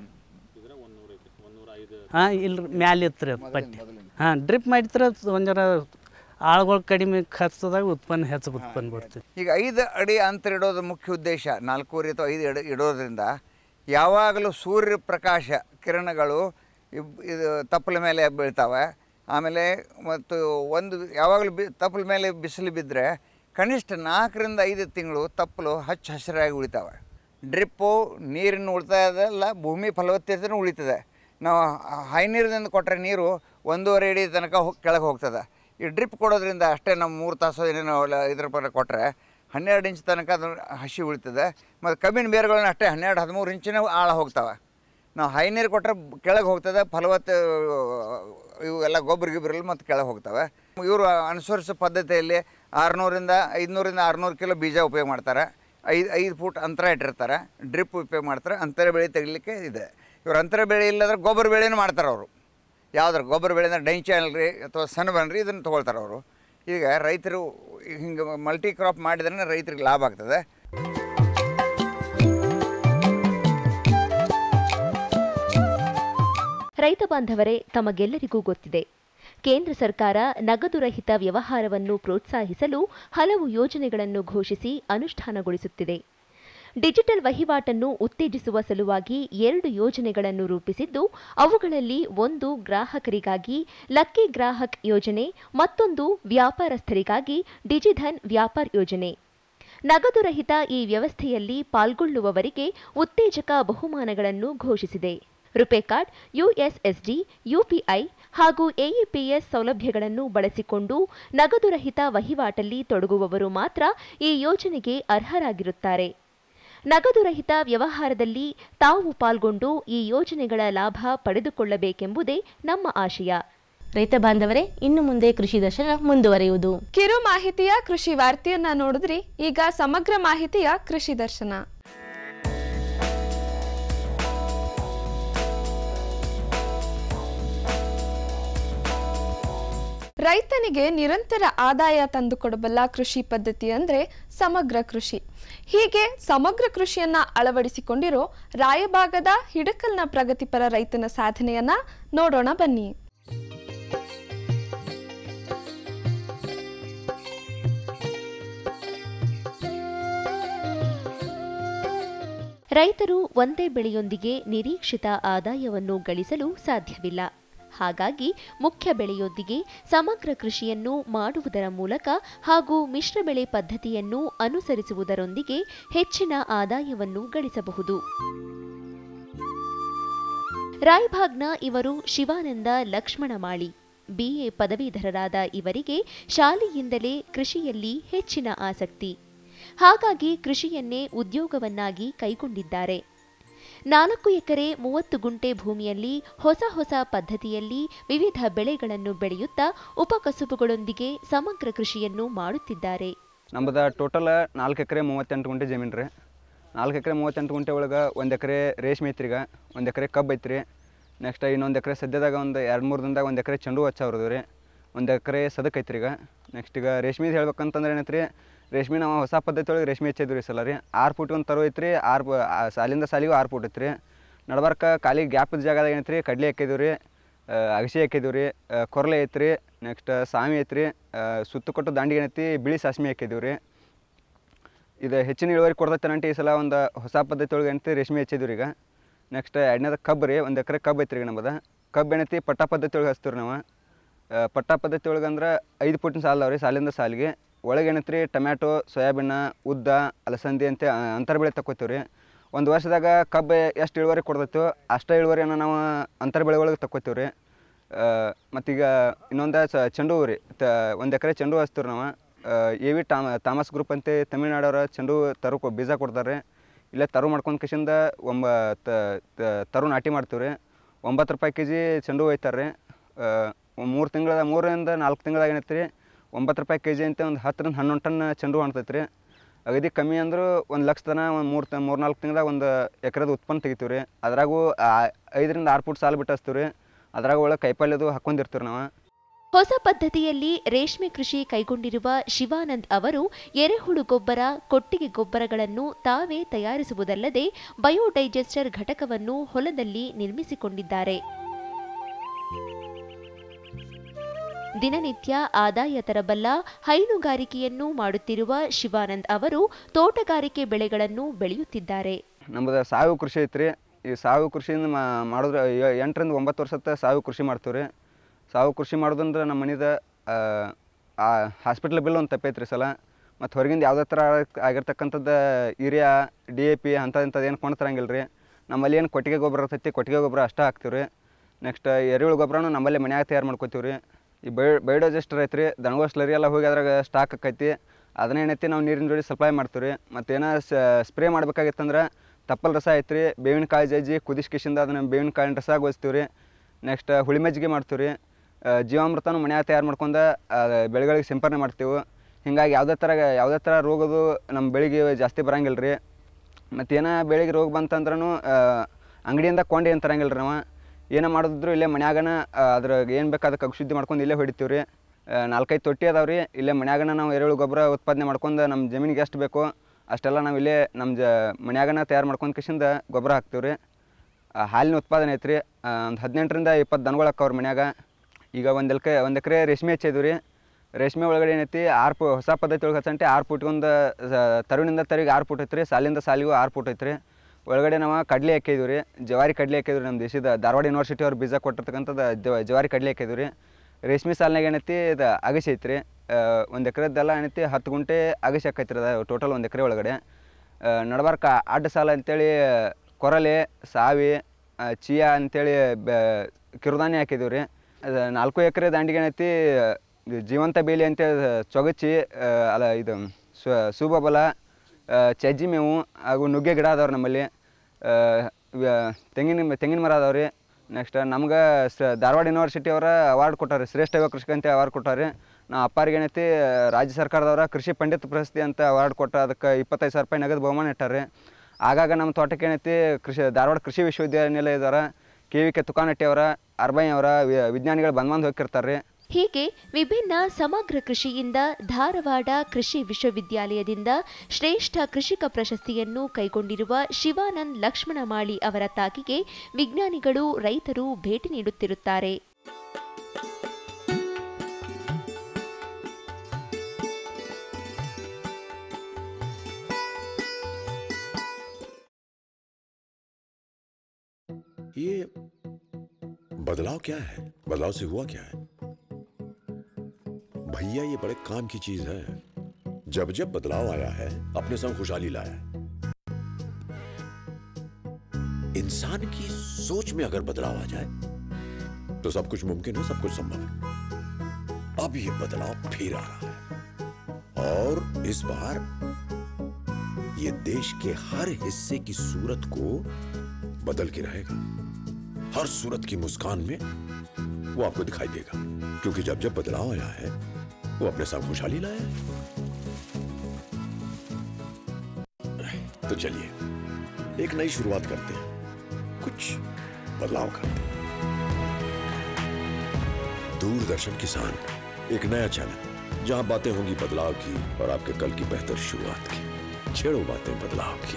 ಹಾಂ ಇಲ್ರಿ ಮ್ಯಾಲೆ ಇತ್ತು ರೀ ಅದು ಪಟ್ಟಿ ಹಾಂ ಡ್ರಿಪ್ ಮಾಡಿದ್ರೆ ಒಂದು ಜರ ಆಳುಗಳು ಕಡಿಮೆ ಖರ್ಚದಾಗ ಉತ್ಪನ್ನ ಹೆಚ್ಚು ಉತ್ಪನ್ನ ಬರ್ತೈತಿ ಈಗ ಐದು ಅಡಿ ಅಂತರ ಇಡೋದು ಮುಖ್ಯ ಉದ್ದೇಶ ನಾಲ್ಕೂವರೆ ಅಥವಾ ಐದು ಅಡಿ ಇಡೋದ್ರಿಂದ ಯಾವಾಗಲೂ ಸೂರ್ಯ ಪ್ರಕಾಶ ಕಿರಣಗಳು ಇಬ್- ಇದು ತಪ್ಪಲ ಮೇಲೆ ಬೀಳ್ತಾವೆ ಆಮೇಲೆ ಮತ್ತು ಒಂದು ಯಾವಾಗಲೂ ಬಿ ತಪ್ಪಲ ಮೇಲೆ ಬಿಸಿಲು ಬಿದ್ದರೆ ಕನಿಷ್ಠ ನಾಲ್ಕರಿಂದ ಐದು ತಿಂಗಳು ತಪ್ಪಲು ಹಚ್ಚ ಹಸಿರಾಗಿ ಉಳಿತಾವೆ ಡ್ರಿಪ್ಪು ನೀರಿನ ಉಳಿತಾಯದಲ್ಲ ಭೂಮಿ ಫಲವತ್ತತೆನೂ ಉಳಿತದೆ ನಾವು ಹೈ ನೀರಿನಿಂದ ಕೊಟ್ಟರೆ ನೀರು ಒಂದೂವರೆ ಅಡಿ ತನಕ ಹೋಗಿ ಕೆಳಗೆ ಹೋಗ್ತದೆ ಈ ಡ್ರಿಪ್ ಕೊಡೋದ್ರಿಂದ ಅಷ್ಟೇ ನಮ್ಮ ಮೂರು ತಾಸು ಏನೇನೋ ಅಲ್ಲ ಇದ್ರ ಪರ ಕೊಟ್ಟರೆ ಹನ್ನೆರಡು ಇಂಚ್ ತನಕ ಅದು ಹಸಿ ಉಳಿತದೆ ಮತ್ತು ಕಬ್ಬಿನ ಬೇರುಗಳನ್ನ ಅಷ್ಟೇ ಹನ್ನೆರಡು ಹದಿಮೂರು ಇಂಚಿನ ಆಳ ಹೋಗ್ತವೆ ನಾವು ಹೈ ನೀರು ಕೊಟ್ಟರೆ ಕೆಳಗೆ ಹೋಗ್ತದೆ ಫಲವತ್ತ ಇವು ಎಲ್ಲ ಗೊಬ್ಬರ ಗಿಬ್ಬರಲ್ಲಿ ಮತ್ತು ಕೆಳಗೆ ಹೋಗ್ತವೆ ಇವರು ಅನುಸರಿಸೋ ಪದ್ಧತಿಯಲ್ಲಿ ಆರುನೂರಿಂದ ಐದುನೂರಿಂದ ಆರುನೂರು ಕಿಲೋ ಬೀಜ ಉಪಯೋಗ ಮಾಡ್ತಾರೆ ಐದು ಐದು ಫೂಟ್ ಅಂತರ ಇಟ್ಟಿರ್ತಾರೆ ಡ್ರಿಪ್ ಉಪಯೋಗ ಮಾಡ್ತಾರೆ ಅಂತರ ಬೆಳೆ ತೆಗಿಲಿಕ್ಕೆ ಇದೆ ಇವ್ರು ಅಂತರ ಬೆಳೆ ಇಲ್ಲದ್ರೆ ಗೊಬ್ಬರ ಬೆಳೆನೂ ಮಾಡ್ತಾರೆ ಅವರು ಯಾವ್ದಾರ ಗೊಬ್ಬರ ಬೆಳೆ ಅಂದ್ರೆ ಡೈಂಚಾಲ್ ರೀ ಅಥವಾ ಸಣ್ಣ ರೀ ಇದನ್ನು ತೊಗೊಳ್ತಾರೆ ಅವರು ಈಗ ರೈತರು ಹಿಂಗೆ ಮಲ್ಟಿ ಕ್ರಾಪ್ ಮಾಡಿದ್ರೆ ರೈತರಿಗೆ ಲಾಭ ಆಗ್ತದೆ ರೈತ ಬಾಂಧವರೇ ತಮಗೆಲ್ಲರಿಗೂ ಗೊತ್ತಿದೆ ಕೇಂದ್ರ ಸರ್ಕಾರ ನಗದು ರಹಿತ ವ್ಯವಹಾರವನ್ನು ಪ್ರೋತ್ಸಾಹಿಸಲು ಹಲವು ಯೋಜನೆಗಳನ್ನು ಘೋಷಿಸಿ ಅನುಷ್ಠಾನಗೊಳಿಸುತ್ತಿದೆ ಡಿಜಿಟಲ್ ವಹಿವಾಟನ್ನು ಉತ್ತೇಜಿಸುವ ಸಲುವಾಗಿ ಎರಡು ಯೋಜನೆಗಳನ್ನು ರೂಪಿಸಿದ್ದು ಅವುಗಳಲ್ಲಿ ಒಂದು ಗ್ರಾಹಕರಿಗಾಗಿ ಲಕ್ಕಿ ಗ್ರಾಹಕ್ ಯೋಜನೆ ಮತ್ತೊಂದು ವ್ಯಾಪಾರಸ್ಥರಿಗಾಗಿ ಡಿಜಿಧನ್ ವ್ಯಾಪಾರ್ ಯೋಜನೆ ನಗದು ರಹಿತ ಈ ವ್ಯವಸ್ಥೆಯಲ್ಲಿ ಪಾಲ್ಗೊಳ್ಳುವವರಿಗೆ ಉತ್ತೇಜಕ ಬಹುಮಾನಗಳನ್ನು ಘೋಷಿಸಿದೆ ರುಪೆ ಕಾರ್ಡ್ ಯುಎಸ್ಎಸ್ಡಿ ಯುಪಿಐ ಹಾಗೂ ಎಇಪಿಎಸ್ ಸೌಲಭ್ಯಗಳನ್ನು ಬಳಸಿಕೊಂಡು ನಗದು ರಹಿತ ವಹಿವಾಟಲ್ಲಿ ತೊಡಗುವವರು ಮಾತ್ರ ಈ ಯೋಜನೆಗೆ ಅರ್ಹರಾಗಿರುತ್ತಾರೆ ನಗದು ರಹಿತ ವ್ಯವಹಾರದಲ್ಲಿ ತಾವು ಪಾಲ್ಗೊಂಡು ಈ ಯೋಜನೆಗಳ ಲಾಭ ಪಡೆದುಕೊಳ್ಳಬೇಕೆಂಬುದೇ ನಮ್ಮ ಆಶಯ ರೈತ ಬಾಂಧವರೇ ಇನ್ನು ಮುಂದೆ ಕೃಷಿ ದರ್ಶನ ಮುಂದುವರಿಯುವುದು ಕಿರು ಮಾಹಿತಿಯ ಕೃಷಿ ವಾರ್ತೆಯನ್ನ ನೋಡಿದ್ರಿ ಈಗ ಸಮಗ್ರ ಮಾಹಿತಿಯ ಕೃಷಿ ದರ್ಶನ ರೈತನಿಗೆ ನಿರಂತರ ಆದಾಯ ತಂದುಕೊಡಬಲ್ಲ ಕೃಷಿ ಪದ್ಧತಿ ಅಂದ್ರೆ ಸಮಗ್ರ ಕೃಷಿ ಹೀಗೆ ಸಮಗ್ರ ಕೃಷಿಯನ್ನ ಅಳವಡಿಸಿಕೊಂಡಿರೋ ರಾಯಭಾಗದ ಹಿಡಕಲ್ನ ಪ್ರಗತಿಪರ ರೈತನ ಸಾಧನೆಯನ್ನ ನೋಡೋಣ ಬನ್ನಿ ರೈತರು ಒಂದೇ ಬೆಳೆಯೊಂದಿಗೆ ನಿರೀಕ್ಷಿತ ಆದಾಯವನ್ನು ಗಳಿಸಲು ಸಾಧ್ಯವಿಲ್ಲ ಹಾಗಾಗಿ ಮುಖ್ಯ ಬೆಳೆಯೊಂದಿಗೆ ಸಮಗ್ರ ಕೃಷಿಯನ್ನು ಮಾಡುವುದರ ಮೂಲಕ ಹಾಗೂ ಮಿಶ್ರ ಬೆಳೆ ಪದ್ಧತಿಯನ್ನು ಅನುಸರಿಸುವುದರೊಂದಿಗೆ ಹೆಚ್ಚಿನ ಆದಾಯವನ್ನು ಗಳಿಸಬಹುದು ರಾಯ್ಭಾಗ್ನ ಇವರು ಶಿವಾನಂದ ಲಕ್ಷ್ಮಣ ಮಾಳಿ ಬಿಎ ಪದವೀಧರರಾದ ಇವರಿಗೆ ಶಾಲೆಯಿಂದಲೇ ಕೃಷಿಯಲ್ಲಿ ಹೆಚ್ಚಿನ ಆಸಕ್ತಿ ಹಾಗಾಗಿ ಕೃಷಿಯನ್ನೇ ಉದ್ಯೋಗವನ್ನಾಗಿ ಕೈಗೊಂಡಿದ್ದಾರೆ ನಾಲ್ಕು ಎಕರೆ ಮೂವತ್ತು ಗುಂಟೆ ಭೂಮಿಯಲ್ಲಿ ಹೊಸ ಹೊಸ ಪದ್ಧತಿಯಲ್ಲಿ ವಿವಿಧ ಬೆಳೆಗಳನ್ನು ಬೆಳೆಯುತ್ತಾ ಉಪಕಸುಬುಗಳೊಂದಿಗೆ ಸಮಗ್ರ ಕೃಷಿಯನ್ನು ಮಾಡುತ್ತಿದ್ದಾರೆ ನಮ್ಮದು ಟೋಟಲ್ ನಾಲ್ಕು ಎಕರೆ ಮೂವತ್ತೆಂಟು ಗುಂಟೆ ಜಮೀನು ರೀ ನಾಲ್ಕು ಎಕರೆ ಮೂವತ್ತೆಂಟು ಗುಂಟೆ ಒಳಗೆ ಒಂದು ಎಕರೆ ರೇಷ್ಮೆ ಐತ್ರಿ ಈಗ ಒಂದು ಎಕರೆ ಕಬ್ಬು ಐತ್ರಿ ನೆಕ್ಸ್ಟ್ ಇನ್ನೊಂದು ಎಕರೆ ಸದ್ಯದಾಗ ಒಂದು ಎರಡು ಮೂರು ದಿನದಾಗ ಒಂದು ಎಕರೆ ಚೆಂಡು ಹಚ್ಚವ್ರದ್ದು ರೀ ಒಂದು ಎಕರೆ ಸದಕ್ಕೆ ಐತ್ರಿ ಈಗ ನೆಕ್ಸ್ಟ್ ಈಗ ರೇಷ್ಮೆದು ಹೇಳ್ಬೇಕಂತಂದ್ರೆ ಏನೈತೆ ರೀ ರೇಷ್ಮೆ ನಾವು ಹೊಸ ಪದ್ಧತಿ ಒಳಗೆ ರೇಷ್ಮೆ ಹಚ್ಚಿದ್ವಿ ರೀ ಸಲ ರೀ ಆರು ಫುಟ್ ಒಂದು ತರು ಐತ್ರಿ ಆರು ಪ- ಆ ಸಾಲಿಂದ ಸಾಲಿಗೂ ಆರು ಫುಟ್ ಐತ್ರಿ ನಡ್ಬಾರ್ಕ ಖಾಲಿ ಗ್ಯಾಪದ ಜಾಗದಾಗ ಏನೈತ್ರಿ ಕಡ್ಲೆ ಹಾಕಿದ್ವಿ ರೀ ಅಗಸಿ ಹಾಕಿದ್ವಿ ರೀ ಕೊರಲೆ ಐತ್ರಿ ನೆಕ್ಸ್ಟ್ ಸಾಮಿ ಐತ್ರಿ ಆ, ಸುತ್ತು ಕೊಟ್ಟು ದಾಂಡಿಗೆ ಏನೈತಿ ಬಿಳಿ ಸಾಸ್ಮಿ ಹಾಕಿದ್ವಿ ರೀ ಇದು ಹೆಚ್ಚಿನ ಇಳುವರಿ ಕೊಡ್ತೈತೆ ನಂಟಿ ಈ ಸಲ ಒಂದು ಹೊಸ ಪದ್ಧತಿ ಒಳಗೆ ಏನೈತಿ ರೇಷ್ಮೆ ಹಚ್ಚಿದ್ವಿ ರೀ ಈಗ ನೆಕ್ಸ್ಟ್ ಎರಡನೇದು ಕಬ್ಬು ರೀ ಒಂದು ಎಕರೆ ಕಬ್ಬು ಐತ್ರಿ ಈಗ ನಮ್ಮದು ಕಬ್ಬು ಏನೈತಿ ಪಟ್ಟ ಪದ್ಧತಿ ಒಳಗೆ ಹಚ್ತೀವಿ ನಾವು ಆ, ಪಟ್ಟ ಪದ್ಧತಿ ಒಳಗೆ ಅಂದ್ರೆ ಐದು ಫುಟಿನ ಸಾಲ ಅದಾವ ರೀ ಸಾಲಿಂದ ಸಾಲಿಗೆ ಒಳಗೆ ಏನೈತಿ ರೀ ಟೊಮ್ಯಾಟೊ ಸೋಯಾಬೀನ ಉದ್ದ ಅಲಸಂದಿ ಅಂತ ಆ, ಅಂತರ ಬೆಳೆ ತಗೋತೀವಿ ರೀ ಒಂದು ವರ್ಷದಾಗ ಕಬ್ಬು ಎಷ್ಟು ಇಳುವರಿ ಕೊಡ್ತೈತೋ ಅಷ್ಟೇ ಇಳುವರಿಯನ್ನು ನಾವು ಅಂತರ ಬೆಳೆ ಒಳಗೆ ತಗೋತೀವಿ ರೀ ಮತ್ತೀಗ ಇನ್ನೊಂದು ಸ ಚೆಂಡು ಹೂ ರೀ ತ ಒಂದು ಎಕರೆ ಚೆಂಡು ಹೂ ಹಚ್ತೀವಿ ನಾವು ಎ ವಿ ಟಾಮ ಥಾಮಸ್ ಗ್ರೂಪ್ ಅಂತ ತಮಿಳ್ನಾಡವ್ರ ಚೆಂಡು ಹೂ ತರು ಕೊ- ಬೀಜ ಕೊಡ್ತಾರೆ ಇಲ್ಲೇ ತರು ಮಾಡ್ಕೊಂಡು ಕಿಶಿಂದ ಒಂಬ ತ- ತ- ತರು ನಾಟಿ ಮಾಡ್ತೀವಿ ರೀ ಒಂಬತ್ತು ರೂಪಾಯಿ ಕೆ ಜಿ ಚೆಂಡು ಹೂ ಒಯ್ತಾರೆ ರೀ ಮೂರು ತಿಂಗಳ ಮೂರರಿಂದ ನಾಲ್ಕು ತಿಂಗಳಾಗ ಏನೈತೆ ರೀ ಒಂಬತ್ತು ರೂಪಾಯಿ ಕೆ ಜಿ ಅಂತ ಒಂದು ಹತ್ತರಿಂದ ಹನ್ನೊಂದು ಟನ್ ಚೆಂಡು ಹೂ ಅಣ್ತೈತೆ ರೀ ಅಗದಿ ಕಮ್ಮಿ ಅಂದರೂ ಒಂದು ಲಕ್ಷ ತನ ಒಂದು ಮೂರು ತ ಮೂರು ನಾಲ್ಕು ತಿಂಗಳಾಗ ಒಂದು ಎಕರೆದ ಉತ್ಪನ್ನ ತೆಗಿತೀವಿ ರೀ ಅದ್ರಾಗೂ ಆ- ಐದರಿಂದ ಆರು ಫುಟ್ ಸಾಲು ಬಿಟ್ಟು ಹಚ್ತೀವಿ ರೀ ಅದ್ರಾಗ ಒಳಗೆ ಕೈಪಲ್ಯದು ಹಾಕ್ಕೊಂಡಿರ್ತೀವಿ ನಾವು ಹೊಸ ಪದ್ಧತಿಯಲ್ಲಿ ರೇಷ್ಮೆ ಕೃಷಿ ಕೈಗೊಂಡಿರುವ ಶಿವಾನಂದ್ ಅವರು ಎರೆಹುಳು ಗೊಬ್ಬರ ಕೊಟ್ಟಿಗೆ ಗೊಬ್ಬರಗಳನ್ನು ತಾವೇ ತಯಾರಿಸುವುದಲ್ಲದೆ ಬಯೋಡೈಜೆಸ್ಟರ್ ಘಟಕವನ್ನು ಹೊಲದಲ್ಲಿ ನಿರ್ಮಿಸಿಕೊಂಡಿದ್ದಾರೆ ದಿನನಿತ್ಯ ಆದಾಯ ತರಬಲ್ಲ ಹೈನುಗಾರಿಕೆಯನ್ನು ಮಾಡುತ್ತಿರುವ ಶಿವಾನಂದ್ ಅವರು ತೋಟಗಾರಿಕೆ ಬೆಳೆಗಳನ್ನು ಬೆಳೆಯುತ್ತಿದ್ದಾರೆ ನಮ್ಮದು ಸಾವಯವ ಕೃಷಿ ಐತ್ರಿ ಈ ಸಾವಯವ ಕೃಷಿಯಿಂದ ಮಾ- ಮಾಡಿದ್ರೆ ಎ- ಎಂಟರಿಂದ ಒಂಬತ್ತು ವರ್ಷದ ಸಾವಯವ ಕೃಷಿ ಮಾಡ್ತೀವಿ ರೀ ಸಾವಯವ ಕೃಷಿ ಮಾಡೋದಂದ್ರೆ ನಮ್ಮ ಮನೆದ ಹಾಸ್ಪಿಟ್ಲ್ ಬಿಲ್ ಒಂದು ತಪ್ಪೈತ್ರಿ ಸಲ ಮತ್ತು ಹೊರಗಿಂದ ಯಾವುದೇ ಥರ ಆಗಿರ್ತಕ್ಕಂಥದ್ದು ಯೂರಿಯಾ ಡಿ ಎ ಪಿ ಅಂಥದ್ದು ಇಂಥದ್ದು ಏನು ಕೊಂಡು ತರಂಗಿಲ್ಲ ರೀ ನಮ್ಮಲ್ಲಿ ಏನು ಕೊಟ್ಟಿಗೆ ಗೊಬ್ಬರ ಇರ್ತೈತಿ ಕೊಟ್ಟಿಗೆ ಗೊಬ್ಬರ ಅಷ್ಟೇ ಹಾಕ್ತೀವಿ ರೀ ನೆಕ್ಸ್ಟ್ ಎರೆಹುಳು ಗೊಬ್ಬರನೂ ನಮ್ಮಲ್ಲೇ ಮನ್ಯಾಗ ತಯಾರು ಮಾಡ್ಕೊತೀವಿ ರೀ ಈ ಬಯೋ ಬಯೋಡೈಜೆಸ್ಟರ್ ಐತ್ರಿ ದನಗಳ ಸ್ಲರಿ ಎಲ್ಲ ಹೋಗಿ ಅದ್ರಾಗ ಸ್ಟಾಕ್ ಆಕೈತಿ ಅದನ್ನ ಏನೈತಿ ನಾವು ನೀರಿನ ಜೋಡಿ ಸಪ್ಲೈ ಮಾಡ್ತೀವಿ ರೀ ಮತ್ತು ಏನೋ ಸ್ಪ್ರೇ ಮಾಡ್ಬೇಕಾಗಿತ್ತಂದ್ರೆ ತಪ್ಪಲ್ ರಸ ಐತ್ರಿ ಬೇವಿನ ಕಾಳು ಜಜ್ಜಿ ಕುದಿಸ್ಕಿಶಿಂದ ಅದನ್ನ ಬೇವಿನ ಕಾಳಿನ ರಸ ಗೊಳಿಸ್ತೀವಿ ರೀ ನೆಕ್ಸ್ಟ್ ಹುಳಿ ಮಜ್ಜಿಗೆ ಮಾಡ್ತೀವಿ ರೀ ಜೀವಾಮೃತನೂ ಮನ್ಯಾಗ ತಯಾರು ಮಾಡ್ಕೊಂಡು ಬೆಳೆಗಳಿಗೆ ಸಿಂಪರಣೆ ಮಾಡ್ತೀವಿ ಹಿಂಗಾಗಿ ಯಾವುದೇ ಥರ ಯಾವುದೇ ಥರ ರೋಗದು ನಮ್ಮ ಬೆಳೆಗೆ ಜಾಸ್ತಿ ಬರಂಗಿಲ್ಲ ರೀ ಮತ್ತು ಏನೋ ಬೆಳೆಗೆ ರೋಗ ಬಂತಂದ್ರೂ ಅಂಗಡಿಯಿಂದ ಕೊಂಡು ಏನು ತರಂಗಿಲ್ಲ ರೀ ನಾವು ಏನೋ ಮಾಡಿದ್ರು ಇಲ್ಲೇ ಮನ್ಯಾಗನ ಅದ್ರ ಏನು ಬೇಕು ಅದಕ್ಕೆ ಅಗ್ಶುದ್ಧಿ ಮಾಡ್ಕೊಂಡು ಇಲ್ಲೇ ಹೊಡಿತೀವಿ ರೀ ನಾಲ್ಕೈದು ತೊಟ್ಟಿ ಅದಾವೆ ರೀ ಇಲ್ಲೇ ಮನ್ಯಾಗನ ನಾವು ಎರೆಹುಳು ಗೊಬ್ಬರ ಉತ್ಪಾದನೆ ಮಾಡ್ಕೊಂಡು ನಮ್ಮ ಜಮೀನಿಗೆ ಎಷ್ಟು ಬೇಕೋ ಅಷ್ಟೆಲ್ಲ ನಾವು ಇಲ್ಲೇ ನಮ್ಮ ಜ ಮನ್ಯಾಗನ ತಯಾರು ಮಾಡ್ಕೊಂಡು ಕಿಶಿಂದ ಗೊಬ್ಬರ ಹಾಕ್ತೀವಿ ರೀ ಆ, ಹಾಲಿನ ಉತ್ಪಾದನೆ ಐತ್ರಿ ಒಂದು ಹದಿನೆಂಟರಿಂದ ಇಪ್ಪತ್ತು ದನಗಳು ಹಾಕವ್ರಿ ಮನ್ಯಾಗ ಈಗ ಒಂದು ಎಲ್ಕೆ ಒಂದು ಎಕರೆ ರೇಷ್ಮೆ ಹಚ್ಚಿದ್ವಿ ರೀ ರೇಷ್ಮೆ ಒಳಗಡೆ ಏನೈತಿ ಆರು ಫು ಹೊಸ ಪದ್ಧತಿ ಒಳಗೆ ಹಚ್ಚಂటే ಆರು ಫುಟ್ಗೊಂದು ತರುವಿನಿಂದ ತರಿಗೆ ಆರು ಫುಟ್ ಐತ್ರಿ ಸಾಲಿಂದ ಸಾಲಿಗೂ ಆರು ಫುಟ್ ಐತ್ರಿ ಒಳಗಡೆ ನಾವು ಕಡ್ಲೆ ಹಾಕಿದ್ವಿ ರೀ ಜವಾರಿ ಕಡ್ಲೆ ಹಾಕಿದ್ವಿ ನಮ್ಮ ದೇಶದ ಧಾರವಾಡ ಯೂನಿವರ್ಸಿಟಿ ಅವ್ರು ಬೀಜ ಕೊಟ್ಟಿರ್ತಕ್ಕಂಥದ್ದು ಜವ- ಜವಾರಿ ಕಡ್ಲೆ ಹಾಕಿದ್ವಿ ರೀ ರೇಷ್ಮೆ ಸಾಲಿನಾಗ ಏನೈತಿ ಇದು ಅಗಸಿ ಐತ್ರಿ ಒಂದು ಎಕರೆದ್ದೆಲ್ಲ ಏನೈತಿ ಹತ್ತು ಗುಂಟೆ ಅಗಸಿ ಹಾಕೈತ್ರಿ ಅದು ಟೋಟಲ್ ಒಂದು ಎಕರೆ ಒಳಗಡೆ ಆ, ನಡಬಾರ್ಕ ಅಡ್ಡ ಸಾಲ ಅಂತೇಳಿ ಕೊರಲೆ ಸಾವಿ ಆ, ಚಿಯಾ ಅಂತೇಳಿ ಬೆ ಕಿರುದಾನಿ ಹಾಕಿದ್ದೀವಿ ರೀ ಅದು ನಾಲ್ಕು ಎಕರೆ ದಾಂಡಿಗೆ ಏನೈತಿ ಇದು ಜೀವಂತ ಬೇಲಿ ಅಂತ ಚೊಗಚಿ ಆ, ಅಲ್ಲ ಇದು ಸ್ವ- ಸೂಬಬಲ ಆ, ಚಜ್ಜಿ ಮೇವು ಹಾಗೂ ನುಗ್ಗೆ ಗಿಡ ಅದಾವ್ರಿ ನಮ್ಮಲ್ಲಿ ಆ, ಇವ- ತೆಂಗಿನ ತೆಂಗಿನ ಮರ ಅದಾವ್ರಿ ನೆಕ್ಸ್ಟ್ ನಮ್ಗೆ ಸ ಧಾರವಾಡ ಯೂನಿವರ್ಸಿಟಿ ಅವರ ಅವಾರ್ಡ್ ಕೊಟ್ಟಾರೆ ಶ್ರೇಷ್ಠ ಯುವ ಕೃಷಿಕ ಅಂತ ಅವಾರ್ಡ್ ಕೊಟ್ಟಾರೆ ನಾ ಅಪ್ಪಾರಿಗೆ ಏನೈತಿ ರಾಜ್ಯ ಸರ್ಕಾರದವರ ಕೃಷಿ ಪಂಡಿತ್ ಪ್ರಶಸ್ತಿ ಅಂತ ಅವಾರ್ಡ್ ಕೊಟ್ಟ ಅದಕ್ಕೆ ಇಪ್ಪತ್ತೈದು ಸಾವಿರ ರೂಪಾಯಿ ನಗದು ಬಹುಮಾನ ಇಟ್ಟಾರೆ ಆಗಾಗ ನಮ್ಮ ತೋಟಕ್ಕೆ ಏನೈತಿ ಕೃಷಿ ಧಾರವಾಡ ಕೃಷಿ ವಿಶ್ವವಿದ್ಯಾನಿಲಯದವರ ಕೆ ವಿ ಕೆ ತುಕಾನಟ್ಟಿ ಅವರ ಅರ್ಬೈ ಅವರ ವಿ- ವಿಜ್ಞಾನಿಗಳು ಬಂದ್ ಬಂದು ಹೋಗಿರ್ತಾರೆ ರೀ ಹೀಗೆ ವಿಭಿನ್ನ ಸಮಗ್ರ ಕೃಷಿಯಿಂದ ಧಾರವಾಡ ಕೃಷಿ ವಿಶ್ವವಿದ್ಯಾಲಯದಿಂದ ಶ್ರೇಷ್ಠ ಕೃಷಿಕ ಪ್ರಶಸ್ತಿಯನ್ನು ಕೈಗೊಂಡಿರುವ ಶಿವಾನಂದ್ ಲಕ್ಷ್ಮಣಮಾಳಿ ಅವರ ತಾಕಿಗೆ ವಿಜ್ಞಾನಿಗಳು ರೈತರು ಭೇಟಿ ನೀಡುತ್ತಿರುತ್ತಾರೆ ये बदलाव क्या है बदलाव से हुआ क्या है भैया ये बड़े काम की चीज है जब जब बदलाव आया है अपने संग खुशहाली लाया है इंसान की सोच में अगर बदलाव आ जाए तो सब कुछ मुमकिन है सब कुछ संभव है अब ये बदलाव फिर आ रहा है और इस बार ये देश के हर हिस्से की सूरत को बदल के रहेगा हर सूरत की मुस्कान में वो आपको दिखाई देगा क्योंकि जब जब बदलाव आया है वो अपने साथ खुशहाली लाया है तो चलिए एक नई शुरुआत करते हैं कुछ बदलाव करते हैं दूरदर्शन किसान एक नया चैनल जहां बातें होंगी बदलाव की और आपके कल की बेहतर शुरुआत की छेड़ो बातें बदलाव की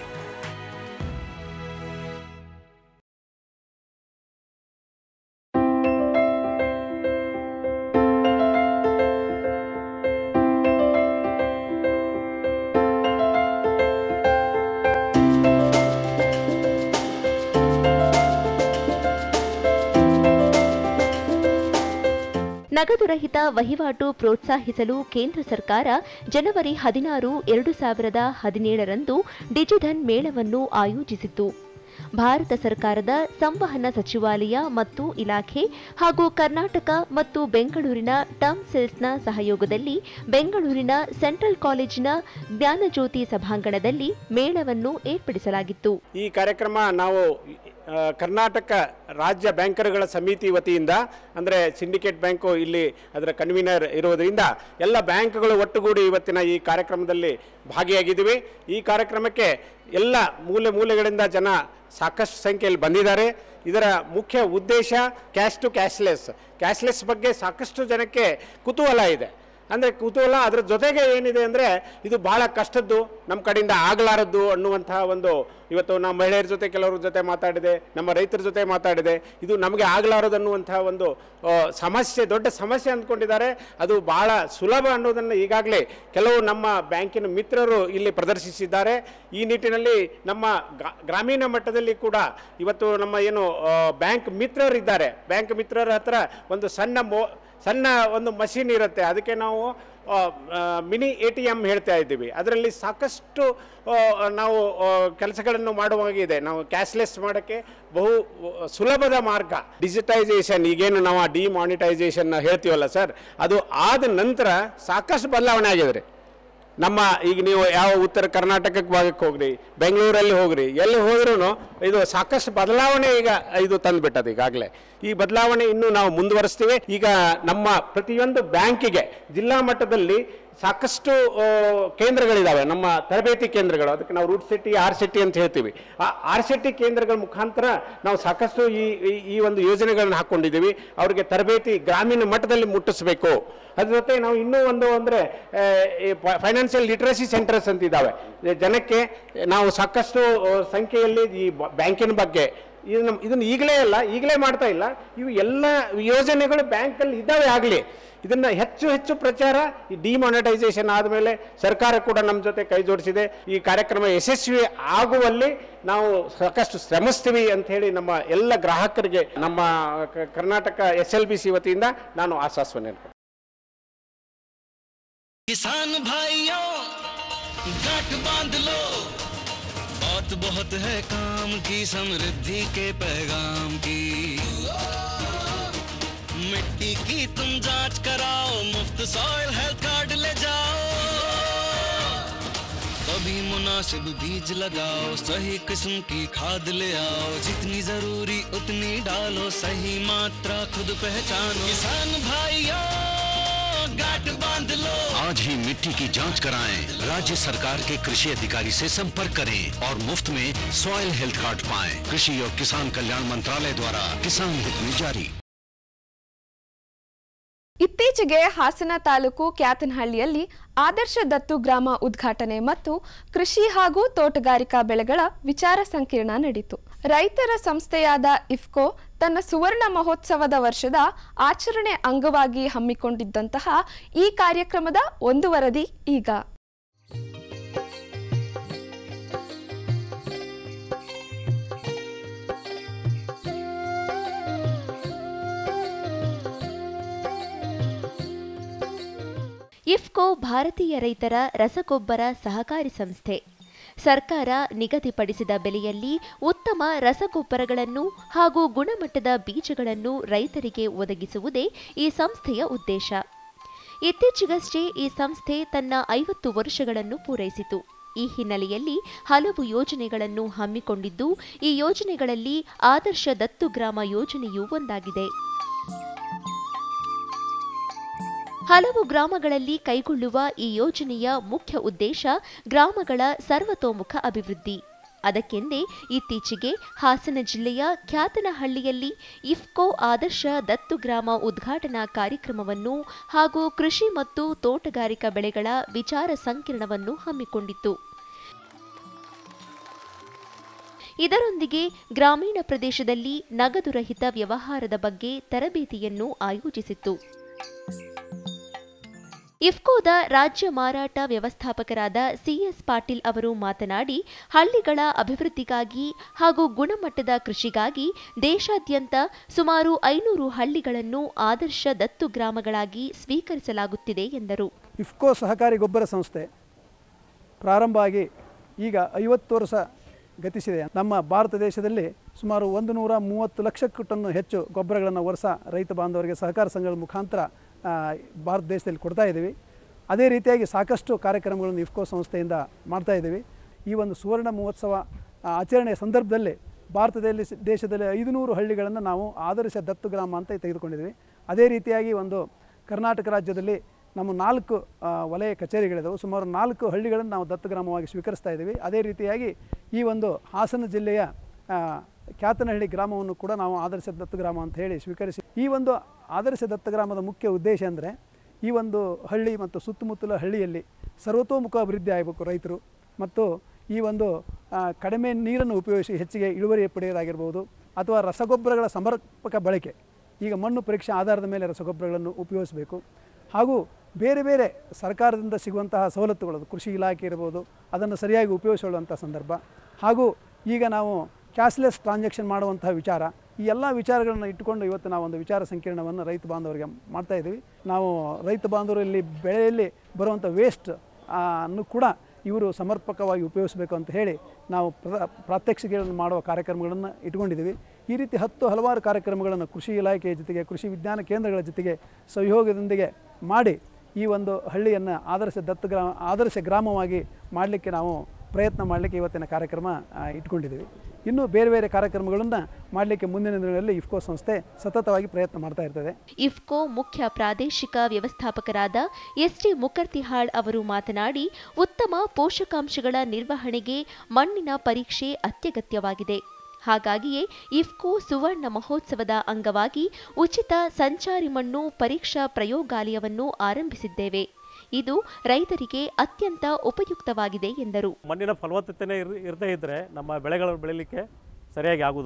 ನಗದು ರಹಿತ ವಹಿವಾಟು ಪ್ರೋತ್ಸಾಹಿಸಲು ಕೇಂದ್ರ ಸರ್ಕಾರ ಜನವರಿ ಹದಿನಾರು ಎರಡು ಸಾವಿರದ ಹದಿನೇಳರಂದು ಡಿಜಿಧನ್ ಮೇಳವನ್ನು ಆಯೋಜಿಸಿತ್ತು ಭಾರತ ಸರ್ಕಾರದ ಸಂವಹನ ಸಚಿವಾಲಯ ಮತ್ತು ಇಲಾಖೆ ಹಾಗೂ ಕರ್ನಾಟಕ ಮತ್ತು ಬೆಂಗಳೂರಿನ ಟರ್ಮ್ ಸೆಲ್ಸ್ನ ಸಹಯೋಗದಲ್ಲಿ ಬೆಂಗಳೂರಿನ ಸೆಂಟ್ರಲ್ ಕಾಲೇಜಿನ ಜ್ಞಾನಜ್ಯೋತಿ ಸಭಾಂಗಣದಲ್ಲಿ ಮೇಳವನ್ನು ಏರ್ಪಡಿಸಲಾಗಿತ್ತು ಈ ಕಾರ್ಯಕ್ರಮ ನಾವು ಆ, ಕರ್ನಾಟಕ ರಾಜ್ಯ ಬ್ಯಾಂಕರ್ಗಳ ಸಮಿತಿ ವತಿಯಿಂದ ಅಂದರೆ ಸಿಂಡಿಕೇಟ್ ಬ್ಯಾಂಕು ಇಲ್ಲಿ ಅದರ ಕನ್ವೀನರ್ ಇರುವುದರಿಂದ ಎಲ್ಲ ಬ್ಯಾಂಕ್ಗಳು ಒಟ್ಟುಗೂಡಿ ಇವತ್ತಿನ ಈ ಕಾರ್ಯಕ್ರಮದಲ್ಲಿ ಭಾಗಿಯಾಗಿದ್ದೀವಿ ಈ ಕಾರ್ಯಕ್ರಮಕ್ಕೆ ಎಲ್ಲ ಮೂಲೆ ಮೂಲೆಗಳಿಂದ ಜನ ಸಾಕಷ್ಟು ಸಂಖ್ಯೆಯಲ್ಲಿ ಬಂದಿದ್ದಾರೆ ಇದರ ಮುಖ್ಯ ಉದ್ದೇಶ ಕ್ಯಾಶ್ ಟು ಕ್ಯಾಶ್ಲೆಸ್ ಕ್ಯಾಶ್ಲೆಸ್ ಬಗ್ಗೆ ಸಾಕಷ್ಟು ಜನಕ್ಕೆ ಕುತೂಹಲ ಇದೆ ಅಂದರೆ ಕುತೂಹಲ ಅದರ ಜೊತೆಗೆ ಏನಿದೆ ಅಂದರೆ ಇದು ಬಹಳ ಕಷ್ಟದ್ದು ನಮ್ಮ ಕಡೆಯಿಂದ ಆಗಲಾರದ್ದು ಅನ್ನುವಂತಹ ಒಂದು ಇವತ್ತು ನಾವು ಮಹಿಳೆಯರ ಜೊತೆ ಕೆಲವ್ರ ಜೊತೆ ಮಾತಾಡಿದೆ ನಮ್ಮ ರೈತರ ಜೊತೆ ಮಾತಾಡಿದೆ ಇದು ನಮಗೆ ಆಗಲಾರದು ಅನ್ನುವಂತಹ ಒಂದು ಆ, ಸಮಸ್ಯೆ ದೊಡ್ಡ ಸಮಸ್ಯೆ ಅಂದ್ಕೊಂಡಿದ್ದಾರೆ ಅದು ಬಹಳ ಸುಲಭ ಅನ್ನೋದನ್ನು ಈಗಾಗಲೇ ಕೆಲವು ನಮ್ಮ ಬ್ಯಾಂಕಿನ ಮಿತ್ರರು ಇಲ್ಲಿ ಪ್ರದರ್ಶಿಸಿದ್ದಾರೆ ಈ ನಿಟ್ಟಿನಲ್ಲಿ ನಮ್ಮ ಗ- ಗ್ರಾಮೀಣ ಮಟ್ಟದಲ್ಲಿ ಕೂಡ ಇವತ್ತು ನಮ್ಮ ಏನು ಆ, ಬ್ಯಾಂಕ್ ಮಿತ್ರರಿದ್ದಾರೆ ಬ್ಯಾಂಕ್ ಮಿತ್ರರ ಹತ್ರ ಒಂದು ಸಣ್ಣ ಮೋ ಸಣ್ಣ ಒಂದು ಮಷೀನ್ ಇರುತ್ತೆ ಅದಕ್ಕೆ ನಾವು ಆ, ಆ, ಮಿನಿ ಎ ಟಿ ಎಮ್ ಹೇಳ್ತಾ ಇದ್ದೀವಿ ಅದರಲ್ಲಿ ಸಾಕಷ್ಟು ಆ, ನಾವು ಆ, ಕೆಲಸಗಳನ್ನು ಮಾಡುವಾಗಿದೆ ನಾವು ಕ್ಯಾಶ್ಲೆಸ್ ಮಾಡೋಕ್ಕೆ ಬಹು ಸುಲಭದ ಮಾರ್ಗ ಡಿಜಿಟೈಸೇಷನ್ ಈಗೇನು ನಾವು ಡಿಮಾನಿಟೈಸೇಷನ್ ಹೇಳ್ತೀವಲ್ಲ ಸರ್ ಅದು ಆದ ನಂತರ ಸಾಕಷ್ಟು ಬದಲಾವಣೆ ಆಗಿದೆ ನಮ್ಮ ಈಗ ನೀವು ಯಾವ ಉತ್ತರ ಕರ್ನಾಟಕಕ್ಕೆ ಭಾಗಕ್ಕೆ ಹೋಗ್ರಿ ಬೆಂಗಳೂರಲ್ಲಿ ಹೋಗ್ರಿ ಎಲ್ಲಿ ಹೋದ್ರೂ ಇದು ಸಾಕಷ್ಟು ಬದಲಾವಣೆ ಈಗ ಇದು ತಂದುಬಿಟ್ಟದು ಈಗಾಗಲೇ ಈ ಬದಲಾವಣೆ ಇನ್ನೂ ನಾವು ಮುಂದುವರಿಸ್ತೀವಿ ಈಗ ನಮ್ಮ ಪ್ರತಿಯೊಂದು ಬ್ಯಾಂಕಿಗೆ ಜಿಲ್ಲಾ ಮಟ್ಟದಲ್ಲಿ ಸಾಕಷ್ಟು ಆ, ಕೇಂದ್ರಗಳಿದ್ದಾವೆ ನಮ್ಮ ತರಬೇತಿ ಕೇಂದ್ರಗಳು ಅದಕ್ಕೆ ನಾವು ರೂಟ್ ಸಿಟಿ ಆರ್ ಸಿಟಿ ಅಂತ ಹೇಳ್ತೀವಿ ಆ ಆರ್ ಸಿಟಿ ಕೇಂದ್ರಗಳ ಮುಖಾಂತರ ನಾವು ಸಾಕಷ್ಟು ಈ ಈ- ಈ ಒಂದು ಯೋಜನೆಗಳನ್ನು ಹಾಕ್ಕೊಂಡಿದ್ದೀವಿ ಅವರಿಗೆ ತರಬೇತಿ ಗ್ರಾಮೀಣ ಮಟ್ಟದಲ್ಲಿ ಮುಟ್ಟಿಸಬೇಕು ಅದ್ರ ಜೊತೆ ನಾವು ಇನ್ನೂ ಒಂದು ಅಂದರೆ ಫೈನಾನ್ಷಿಯಲ್ ಲಿಟ್ರಸಿ ಸೆಂಟರ್ಸ್ ಅಂತ ಇದ್ದಾವೆ ಜನಕ್ಕೆ ನಾವು ಸಾಕಷ್ಟು ಆ, ಸಂಖ್ಯೆಯಲ್ಲಿ ಈ ಬ- ಬ್ಯಾಂಕಿನ ಬಗ್ಗೆ ಇದನ್ನು ಇದನ್ನು ಈಗಲೇ ಅಲ್ಲ ಈಗಲೇ ಮಾಡ್ತಾ ಇಲ್ಲ ಇವು ಎಲ್ಲ ಯೋಜನೆಗಳು ಬ್ಯಾಂಕಲ್ಲಿ ಇದ್ದಾವೆ ಆಗಲಿ ಇದನ್ನು ಹೆಚ್ಚು ಹೆಚ್ಚು ಪ್ರಚಾರ ಈ ಡಿಮಾನಿಟೈಸೇಷನ್ ಆದಮೇಲೆ ಸರ್ಕಾರ ಕೂಡ ನಮ್ಮ ಜೊತೆ ಕೈ ಜೋಡಿಸಿದೆ ಈ ಕಾರ್ಯಕ್ರಮ ಯಶಸ್ವಿ ಆಗುವಲ್ಲಿ ನಾವು ಸಾಕಷ್ಟು ಶ್ರಮಿಸ್ತೀವಿ ಅಂತ ಹೇಳಿ ನಮ್ಮ ಎಲ್ಲ ಗ್ರಾಹಕರಿಗೆ ನಮ್ಮ ಕ- Karnataka S L B C ವತಿಯಿಂದ ನಾನು ಆಶ್ವಾಸನೆ ಕೊಡ್ತೀನಿ. किसान भाइयों गांठ बांध लो बात बहुत है काम की समृद्धि के पैगाम की मिट्टी की तुम जांच कराओ मुफ्त सॉइल हेल्थ कार्ड ले जाओ कभी मुनासिब बीज लगाओ सही किस्म की खाद ले आओ जितनी जरूरी उतनी डालो सही मात्रा खुद पहचानो किसान भाइयों गांठ बांध लो आज ही मिट्टी की जांच कराएं राज्य सरकार के कृषि अधिकारी से संपर्क करें और मुफ्त में सॉइल हेल्थ कार्ड पाएं कृषि और किसान कल्याण मंत्रालय द्वारा किसान हित में जारी ಇತ್ತೀಚೆಗೆ ಹಾಸನ ತಾಲೂಕು ಕ್ಯಾತನಹಳ್ಳಿಯಲ್ಲಿ ಆದರ್ಶ ದತ್ತು ಗ್ರಾಮ ಉದ್ಘಾಟನೆ ಮತ್ತು ಕೃಷಿ ಹಾಗೂ ತೋಟಗಾರಿಕಾ ಬೆಳೆಗಳ ವಿಚಾರ ಸಂಕಿರಣ ನಡೆಯಿತು ರೈತರ ಸಂಸ್ಥೆಯಾದ ಇಫ್ಕೋ ತನ್ನ ಸುವರ್ಣ ಮಹೋತ್ಸವದ ವರ್ಷದ ಆಚರಣೆ ಅಂಗವಾಗಿ ಹಮ್ಮಿಕೊಂಡಿದ್ದಂತಹ ಈ ಕಾರ್ಯಕ್ರಮದ ಒಂದು ವರದಿ ಈಗ ಇಫ್ಕೋ ಭಾರತೀಯ ರೈತರ ರಸಗೊಬ್ಬರ ಸಹಕಾರಿ ಸಂಸ್ಥೆ ಸರ್ಕಾರ ನಿಗದಿಪಡಿಸಿದ ಬೆಲೆಯಲ್ಲಿ ಉತ್ತಮ ರಸಗೊಬ್ಬರಗಳನ್ನು ಹಾಗೂ ಗುಣಮಟ್ಟದ ಬೀಜಗಳನ್ನು ರೈತರಿಗೆ ಒದಗಿಸುವುದೇ ಈ ಸಂಸ್ಥೆಯ ಉದ್ದೇಶ ಇತ್ತೀಚೆಗಷ್ಟೇ ಈ ಸಂಸ್ಥೆ ತನ್ನ ಐವತ್ತು ವರ್ಷಗಳನ್ನು ಪೂರೈಸಿತು ಈ ಹಿನ್ನೆಲೆಯಲ್ಲಿ ಹಲವು ಯೋಜನೆಗಳನ್ನು ಹಮ್ಮಿಕೊಂಡಿದ್ದು ಈ ಯೋಜನೆಗಳಲ್ಲಿ ಆದರ್ಶ ದತ್ತು ಗ್ರಾಮ ಯೋಜನೆಯೂ ಒಂದಾಗಿದೆ ಹಲವು ಗ್ರಾಮಗಳಲ್ಲಿ ಕೈಗೊಳ್ಳುವ ಈ ಯೋಜನೆಯ ಮುಖ್ಯ ಉದ್ದೇಶ ಗ್ರಾಮಗಳ ಸರ್ವತೋಮುಖ ಅಭಿವೃದ್ಧಿ ಅದಕ್ಕೆಂದೇ ಇತ್ತೀಚೆಗೆ ಹಾಸನ ಜಿಲ್ಲೆಯ ಖ್ಯಾತನಹಳ್ಳಿಯಲ್ಲಿ ಇಫ್ಕೋ ಆದರ್ಶ ದತ್ತು ಗ್ರಾಮ ಉದ್ಘಾಟನಾ ಕಾರ್ಯಕ್ರಮವನ್ನು ಹಾಗೂ ಕೃಷಿ ಮತ್ತು ತೋಟಗಾರಿಕಾ ಬೆಳೆಗಳ ವಿಚಾರ ಸಂಕಿರಣವನ್ನು ಹಮ್ಮಿಕೊಂಡಿತ್ತು ಇದರೊಂದಿಗೆ ಗ್ರಾಮೀಣ ಪ್ರದೇಶದಲ್ಲಿ ನಗದು ರಹಿತ ವ್ಯವಹಾರದ ಬಗ್ಗೆ ತರಬೇತಿಯನ್ನು ಆಯೋಜಿಸಿತ್ತು ಇಫ್ಕೋದ ರಾಜ್ಯ ಮಾರಾಟ ವ್ಯವಸ್ಥಾಪಕರಾದ ಸಿಎಸ್ ಪಾಟೀಲ್ ಅವರು ಮಾತನಾಡಿ ಹಳ್ಳಿಗಳ ಅಭಿವೃದ್ಧಿಗಾಗಿ ಹಾಗೂ ಗುಣಮಟ್ಟದ ಕೃಷಿಗಾಗಿ ದೇಶಾದ್ಯಂತ ಸುಮಾರು ಐನೂರು ಹಳ್ಳಿಗಳನ್ನು ಆದರ್ಶ ದತ್ತು ಗ್ರಾಮಗಳಾಗಿ ಸ್ವೀಕರಿಸಲಾಗುತ್ತಿದೆ ಎಂದರು ಇಫ್ಕೋ ಸಹಕಾರಿ ಗೊಬ್ಬರ ಸಂಸ್ಥೆ ಪ್ರಾರಂಭ ಆಗಿ ಈಗ ಐವತ್ತು ವರ್ಷ ಗತಿಸಿದೆ ನಮ್ಮ ಭಾರತ ದೇಶದಲ್ಲಿ ಸುಮಾರು ಒಂದು ನೂರ ಮೂವತ್ತು ಲಕ್ಷಕ್ಕೂ ಟನ್ನು ಹೆಚ್ಚು ಗೊಬ್ಬರಗಳನ್ನು ವರ್ಷ ರೈತ ಬಾಂಧವರಿಗೆ ಸಹಕಾರ ಸಂಘಗಳ ಮುಖಾಂತರ ಆ, ಭಾರತ ದೇಶದಲ್ಲಿ ಕೊಡ್ತಾ ಇದ್ದೀವಿ ಅದೇ ರೀತಿಯಾಗಿ ಸಾಕಷ್ಟು ಕಾರ್ಯಕ್ರಮಗಳನ್ನು ಇಫ್ಕೋ ಸಂಸ್ಥೆಯಿಂದ ಮಾಡ್ತಾ ಇದ್ದೀವಿ ಈ ಒಂದು ಸುವರ್ಣ ಮಹೋತ್ಸವ ಆ, ಆಚರಣೆಯ ಸಂದರ್ಭದಲ್ಲಿ ಭಾರತದಲ್ಲಿ ಸ- ದೇಶದಲ್ಲಿ ಐದುನೂರು ಹಳ್ಳಿಗಳನ್ನು ನಾವು ಆದರ್ಶ ದತ್ತು ಗ್ರಾಮ ಅಂತ ತೆಗೆದುಕೊಂಡಿದ್ದೀವಿ ಅದೇ ರೀತಿಯಾಗಿ ಒಂದು ಕರ್ನಾಟಕ ರಾಜ್ಯದಲ್ಲಿ ನಮ್ಮ ನಾಲ್ಕು ಆ, ವಲಯ ಕಚೇರಿಗಳಿದಾವೆ ಸುಮಾರು ನಾಲ್ಕು ಹಳ್ಳಿಗಳನ್ನು ನಾವು ದತ್ತು ಗ್ರಾಮವಾಗಿ ಸ್ವೀಕರಿಸ್ತಾ ಇದ್ದೀವಿ ಅದೇ ರೀತಿಯಾಗಿ ಈ ಒಂದು ಹಾಸನ ಜಿಲ್ಲೆಯ ಆ, ಕ್ಯಾತನಹಳ್ಳಿ ಗ್ರಾಮವನ್ನು ಕೂಡ ನಾವು ಆದರ್ಶ ದತ್ತು ಗ್ರಾಮ ಅಂತ ಹೇಳಿ ಸ್ವೀಕರಿಸಿ ಈ ಒಂದು ಆದರ್ಶ ದತ್ತು ಗ್ರಾಮದ ಮುಖ್ಯ ಉದ್ದೇಶ ಅಂದರೆ ಈ ಒಂದು ಹಳ್ಳಿ ಮತ್ತು ಸುತ್ತಮುತ್ತಲ ಹಳ್ಳಿಯಲ್ಲಿ ಸರ್ವತೋಮುಖ ಅಭಿವೃದ್ಧಿ ಆಗಬೇಕು ರೈತರು ಮತ್ತು ಈ ಒಂದು ಆ, ಕಡಿಮೆ ನೀರನ್ನು ಉಪಯೋಗಿಸಿ ಹೆಚ್ಚಿಗೆ ಇಳುವರಿ ಪಡೆಯೋದಾಗಿರ್ಬೋದು ಅಥವಾ ರಸಗೊಬ್ಬರಗಳ ಸಮರ್ಪಕ ಬಳಕೆ ಈಗ ಮಣ್ಣು ಪರೀಕ್ಷೆ ಆಧಾರದ ಮೇಲೆ ರಸಗೊಬ್ಬರಗಳನ್ನು ಉಪಯೋಗಿಸಬೇಕು ಹಾಗೂ ಬೇರೆ ಬೇರೆ ಸರ್ಕಾರದಿಂದ ಸಿಗುವಂತಹ ಸವಲತ್ತುಗಳು ಅದು ಕೃಷಿ ಇಲಾಖೆ ಇರ್ಬೋದು ಅದನ್ನು ಸರಿಯಾಗಿ ಉಪಯೋಗಿಸಿಕೊಳ್ಳುವಂಥ ಸಂದರ್ಭ ಹಾಗೂ ಈಗ ನಾವು ಕ್ಯಾಶ್ಲೆಸ್ ಟ್ರಾನ್ಸಾಕ್ಷನ್ ಮಾಡುವಂತಹ ವಿಚಾರ ಈ ಎಲ್ಲ ವಿಚಾರಗಳನ್ನು ಇಟ್ಟುಕೊಂಡು ಇವತ್ತು ನಾವು ಒಂದು ವಿಚಾರ ಸಂಕಿರಣವನ್ನು ರೈತ ಬಾಂಧವರಿಗೆ ಮಾಡ್ತಾ ಇದ್ದೀವಿ ನಾವು ರೈತ ಬಾಂಧವರು ಇಲ್ಲಿ ಬೆಳೆಯಲ್ಲಿ ಬರುವಂಥ ವೇಸ್ಟ್ ಅನ್ನು ಕೂಡ ಇವರು ಸಮರ್ಪಕವಾಗಿ ಉಪಯೋಗಿಸಬೇಕು ಅಂತ ಹೇಳಿ ನಾವು ಪ್ರ ಪ್ರಾತ್ಯಕ್ಷಿಕೆಗಳನ್ನು ಮಾಡುವ ಕಾರ್ಯಕ್ರಮಗಳನ್ನು ಇಟ್ಕೊಂಡಿದ್ದೀವಿ ಈ ರೀತಿ ಹತ್ತು ಹಲವಾರು ಕಾರ್ಯಕ್ರಮಗಳನ್ನು ಕೃಷಿ ಇಲಾಖೆಯ ಜೊತೆಗೆ ಕೃಷಿ ವಿಜ್ಞಾನ ಕೇಂದ್ರಗಳ ಜೊತೆಗೆ ಸಹಯೋಗದೊಂದಿಗೆ ಮಾಡಿ ಈ ಒಂದು ಹಳ್ಳಿಯನ್ನು ಆದರ್ಶ ದತ್ತು ಗ್ರಾಮ ಆದರ್ಶ ಗ್ರಾಮವಾಗಿ ಮಾಡಲಿಕ್ಕೆ ನಾವು ಪ್ರಯತ್ನ ಮಾಡಲಿಕ್ಕೆ ಇವತ್ತಿನ ಕಾರ್ಯಕ್ರಮ ಆ, ಇಟ್ಕೊಂಡಿದ್ದೀವಿ ಇನ್ನೂ ಬೇರೆ ಬೇರೆ ಕಾರ್ಯಕ್ರಮಗಳನ್ನು ಮಾಡಲಿಕ್ಕೆ ಮುಂದಿನ ದಿನಗಳಲ್ಲಿ ಇಫ್ಕೋ ಸಂಸ್ಥೆ ಸತತವಾಗಿ ಪ್ರಯತ್ನ ಮಾಡ್ತಾ ಇರ್ತದೆ ಇಫ್ಕೋ ಮುಖ್ಯ ಪ್ರಾದೇಶಿಕ ವ್ಯವಸ್ಥಾಪಕರಾದ ಎಸ್ಟಿ ಮುಕರ್ತಿಹಾಳ್ ಅವರು ಮಾತನಾಡಿ ಉತ್ತಮ ಪೋಷಕಾಂಶಗಳ ನಿರ್ವಹಣೆಗೆ ಮಣ್ಣಿನ ಪರೀಕ್ಷೆ ಅತ್ಯಗತ್ಯವಾಗಿದೆ ಹಾಗಾಗಿಯೇ ಇಫ್ಕೋ ಸುವರ್ಣ ಮಹೋತ್ಸವದ ಅಂಗವಾಗಿ ಉಚಿತ ಸಂಚಾರಿ ಮಣ್ಣು ಪರೀಕ್ಷಾ ಪ್ರಯೋಗಾಲಯವನ್ನು ಆರಂಭಿಸಿದ್ದೇವೆ ಇದು ರೈತರಿಗೆ ಅತ್ಯಂತ ಉಪಯುಕ್ತವಾಗಿದೆ ಎಂದರು ಮಣ್ಣಿನ ಫಲವತ್ತತೆನೇ ಇರ್ ಇರದೇ ಇದ್ದರೆ ನಮ್ಮ ಬೆಳೆಗಳನ್ನು ಬೆಳೀಲಿಕ್ಕೆ ಸರಿಯಾಗಿ ಆಗುವುದಿಲ್ಲ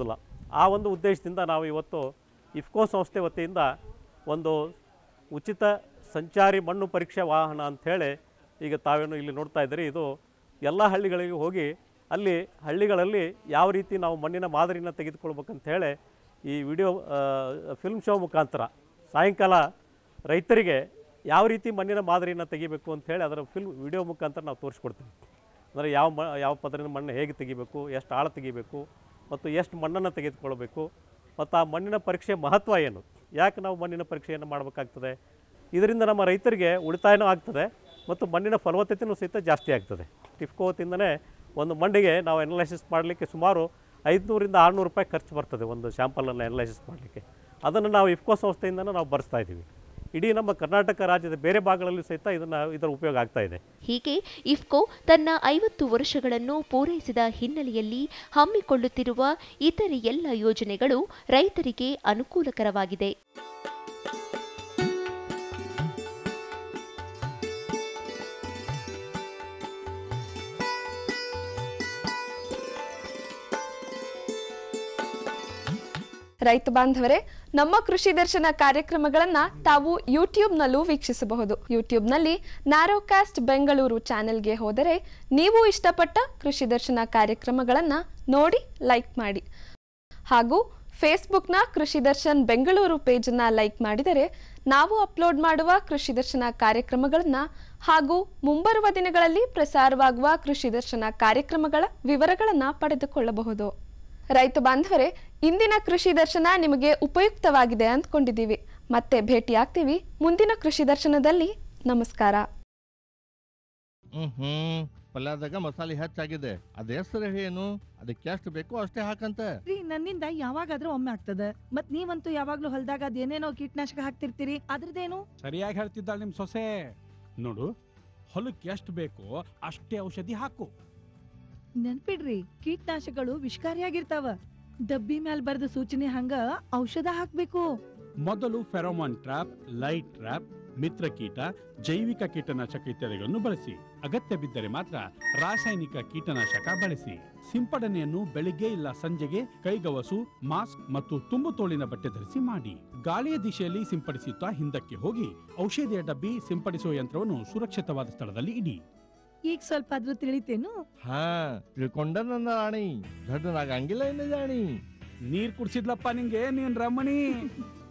ಆ ಒಂದು ಉದ್ದೇಶದಿಂದ ನಾವು ಇವತ್ತು ಇಫ್ಕೋ ಸಂಸ್ಥೆ ವತಿಯಿಂದ ಒಂದು ಉಚಿತ ಸಂಚಾರಿ ಮಣ್ಣು ಪರೀಕ್ಷೆ ವಾಹನ ಅಂಥೇಳಿ ಈಗ ತಾವೇನು ಇಲ್ಲಿ ನೋಡ್ತಾ ಇದ್ದೀರಿ ಇದು ಎಲ್ಲ ಹಳ್ಳಿಗಳಿಗೆ ಹೋಗಿ ಅಲ್ಲಿ ಹಳ್ಳಿಗಳಲ್ಲಿ ಯಾವ ರೀತಿ ನಾವು ಮಣ್ಣಿನ ಮಾದರಿನ ತೆಗೆದುಕೊಳ್ಬೇಕಂತ ಹೇಳಿ ಈ ವಿಡಿಯೋ ಫಿಲ್ಮ್ ಶೋ ಮುಖಾಂತರ ಸಾಯಂಕಾಲ ರೈತರಿಗೆ ಯಾವ ರೀತಿ ಮಣ್ಣಿನ ಮಾದರಿನ ತೆಗಿಬೇಕು ಅಂತ ಹೇಳಿ ಅದರ ಫಿಲ್ಮ್ ವಿಡಿಯೋ ಮುಖಾಂತರ ನಾವು ತೋರಿಸ್ಕೊಡ್ತೀವಿ ಅಂದರೆ ಯಾವ ಮ ಯಾವ ಪದರಿನ ಮಣ್ಣು ಹೇಗೆ ತೆಗಿಬೇಕು ಎಷ್ಟು ಆಳ ತೆಗಿಬೇಕು ಮತ್ತು ಎಷ್ಟು ಮಣ್ಣನ್ನು ತೆಗೆದುಕೊಳ್ಬೇಕು ಮತ್ತು ಆ ಮಣ್ಣಿನ ಪರೀಕ್ಷೆ ಮಹತ್ವ ಏನು ಯಾಕೆ ನಾವು ಮಣ್ಣಿನ ಪರೀಕ್ಷೆಯನ್ನು ಮಾಡಬೇಕಾಗ್ತದೆ ಇದರಿಂದ ನಮ್ಮ ರೈತರಿಗೆ ಉಳಿತಾಯನೂ ಆಗ್ತದೆ ಮತ್ತು ಮಣ್ಣಿನ ಫಲವತ್ತತೆಯೂ ಸಹಿತ ಜಾಸ್ತಿ ಆಗ್ತದೆ ಟಿಫ್ಕೋ ವತಿಯಿಂದನೇ ಒಂದು ಮಣ್ಣಿಗೆ ನಾವು ಅನಲೈಸಿಸ್ ಮಾಡಲಿಕ್ಕೆ ಸುಮಾರು ಐದುನೂರಿಂದ ಆರುನೂರು ರೂಪಾಯಿ ಖರ್ಚು ಬರ್ತದೆ ಒಂದು ಸ್ಯಾಂಪಲನ್ನು ಅನಲೈಸಿಸ್ ಮಾಡಲಿಕ್ಕೆ ಅದನ್ನು ನಾವು ಇಫ್ಕೋ ಸಂಸ್ಥೆಯಿಂದನೇ ನಾವು ಬರೆಸ್ತಾ ಇದ್ದೀವಿ ಇಡೀ ನಮ್ಮ ಕರ್ನಾಟಕ ರಾಜ್ಯದ ಬೇರೆ ಭಾಗಗಳಲ್ಲಿ ಸಹಿತ ಇದನ್ನು ಇದರ ಉಪಯೋಗ ಆಗ್ತಾ ಇದೆ ಹೀಗೆ ಇಫ್ಕೋ ತನ್ನ ಐವತ್ತು ವರ್ಷಗಳನ್ನು ಪೂರೈಸಿದ ಹಿನ್ನೆಲೆಯಲ್ಲಿ ಹಮ್ಮಿಕೊಳ್ಳುತ್ತಿರುವ ಇತರೆ ಎಲ್ಲ ಯೋಜನೆಗಳು ರೈತರಿಗೆ ಅನುಕೂಲಕರವಾಗಿದೆ ರೈತ ಬಾಂಧವರೇ ನಮ್ಮ ಕೃಷಿ ದರ್ಶನ ಕಾರ್ಯಕ್ರಮಗಳನ್ನ ತಾವು ಯೂಟ್ಯೂಬ್ನಲ್ಲೂ ವೀಕ್ಷಿಸಬಹುದು ಯೂಟ್ಯೂಬ್ನಲ್ಲಿ ನ್ಯಾರೋಕಾಸ್ಟ್ ಬೆಂಗಳೂರು ಚಾನೆಲ್ಗೆ ಹೋದರೆ ನೀವು ಇಷ್ಟಪಟ್ಟ ಕೃಷಿ ದರ್ಶನ ಕಾರ್ಯಕ್ರಮಗಳನ್ನ ನೋಡಿ ಲೈಕ್ ಮಾಡಿ ಹಾಗೂ ಫೇಸ್ಬುಕ್ನ ಕೃಷಿ ದರ್ಶನ್ ಬೆಂಗಳೂರು ಪೇಜನ್ನ ಲೈಕ್ ಮಾಡಿದರೆ ನಾವು ಅಪ್ಲೋಡ್ ಮಾಡುವ ಕೃಷಿ ದರ್ಶನ ಕಾರ್ಯಕ್ರಮಗಳನ್ನ ಹಾಗೂ ಮುಂಬರುವ ದಿನಗಳಲ್ಲಿ ಪ್ರಸಾರವಾಗುವ ಕೃಷಿ ದರ್ಶನ ಕಾರ್ಯಕ್ರಮಗಳ ವಿವರಗಳನ್ನ ಪಡೆದುಕೊಳ್ಳಬಹುದು ರೈತ ಬಾಂಧವರೇ ಇಂದಿನ ಕೃಷಿ ದರ್ಶನ ನಿಮಗೆ ಉಪಯುಕ್ತವಾಗಿದೆ ಅಂದ್ಕೊಂಡಿದ್ದೀವಿ ಮತ್ತೆ ಭೇಟಿಯಾಗ್ತೀವಿ ಮುಂದಿನ ಕೃಷಿ ದರ್ಶನದಲ್ಲಿ ನಮಸ್ಕಾರ ಹ್ಮ್ ಪಲ್ಯದಾಗ ಮಸಾಲೆ ಹೆಚ್ಚಾಗಿದೆ ಅದ ಹೆಸರು ಏನು ಅದಕ್ಕೆ ಎಷ್ಟು ಬೇಕೋ ಅಷ್ಟೇ ಹಾಕಂತ ರೀ ನನ್ನಿಂದ ಯಾವಾಗಾದ್ರೂ ಒಮ್ಮೆ ಆಗ್ತದ ಮತ್ ನೀವಂತೂ ಯಾವಾಗ್ಲೂ ಹೊಲ್ದಾಗ ಅದೇನೇನೋ ಕೀಟನಾಶಕ ಹಾಕ್ತಿರ್ತೀರಿ ಅದ್ರದ್ದೇನು ಸರಿಯಾಗಿ ಹೇಳ್ತಿದ್ದಾಳೆ ನಿಮ್ ಸೊಸೆ ನೋಡು ಹೊಲಕ್ಕೆ ಎಷ್ಟು ಬೇಕೋ ಅಷ್ಟೇ ಔಷಧಿ ಹಾಕು ನೆನ್ಪಿಡ್ರಿ ಕೀಟನಾಶಕಗಳು ವಿಷಕಾರಿಯಾಗಿರ್ತಾವ ಡಬ್ಬಿ ಮ್ಯಾಲ್ ಬರ್ದ ಸೂಚನೆ ಹಂಗ ಔಷಧ ಹಾಕ್ಬೇಕು ಮೊದಲು ಫೆರೋಮಾನ್ ಟ್ರಾಪ್ ಲೈಟ್ ಟ್ರಾಪ್ ಮಿತ್ರ ಕೀಟ ಜೈವಿಕ ಕೀಟನಾಶಕ ಇತ್ಯಾದಿಗಳನ್ನು ಬಳಸಿ ಅಗತ್ಯ ಬಿದ್ದರೆ ಮಾತ್ರ ರಾಸಾಯನಿಕ ಕೀಟನಾಶಕ ಬಳಸಿ ಸಿಂಪಡಣೆಯನ್ನು ಬೆಳಿಗ್ಗೆ ಇಲ್ಲ ಸಂಜೆಗೆ ಕೈಗವಸು ಮಾಸ್ಕ್ ಮತ್ತು ತುಂಬು ತೋಳಿನ ಬಟ್ಟೆ ಧರಿಸಿ ಮಾಡಿ ಗಾಳಿಯ ದಿಶೆಯಲ್ಲಿ ಸಿಂಪಡಿಸುತ್ತಾ ಹಿಂದಕ್ಕೆ ಹೋಗಿ ಔಷಧಿಯ ಡಬ್ಬಿ ಸಿಂಪಡಿಸುವ ಯಂತ್ರವನ್ನು ಸುರಕ್ಷಿತವಾದ ಸ್ಥಳದಲ್ಲಿ ಇಡಿ ಈಗ ಸ್ವಲ್ಪ ಆದ್ರೂ ತಿಳಿತೇನು ಹಾ ತಿಳ್ಕೊಂಡ ನನ್ನ ರಾಣಿ ದೊಡ್ಡನಾಗಂಗಿಲ್ಲ ಇನ್ನು ಜಾಣಿ ನೀರ್ ಕುಡ್ಸಿದ್ಲಪ್ಪ ನಿಂಗೆ ನೀನ್ ರಮಣಿ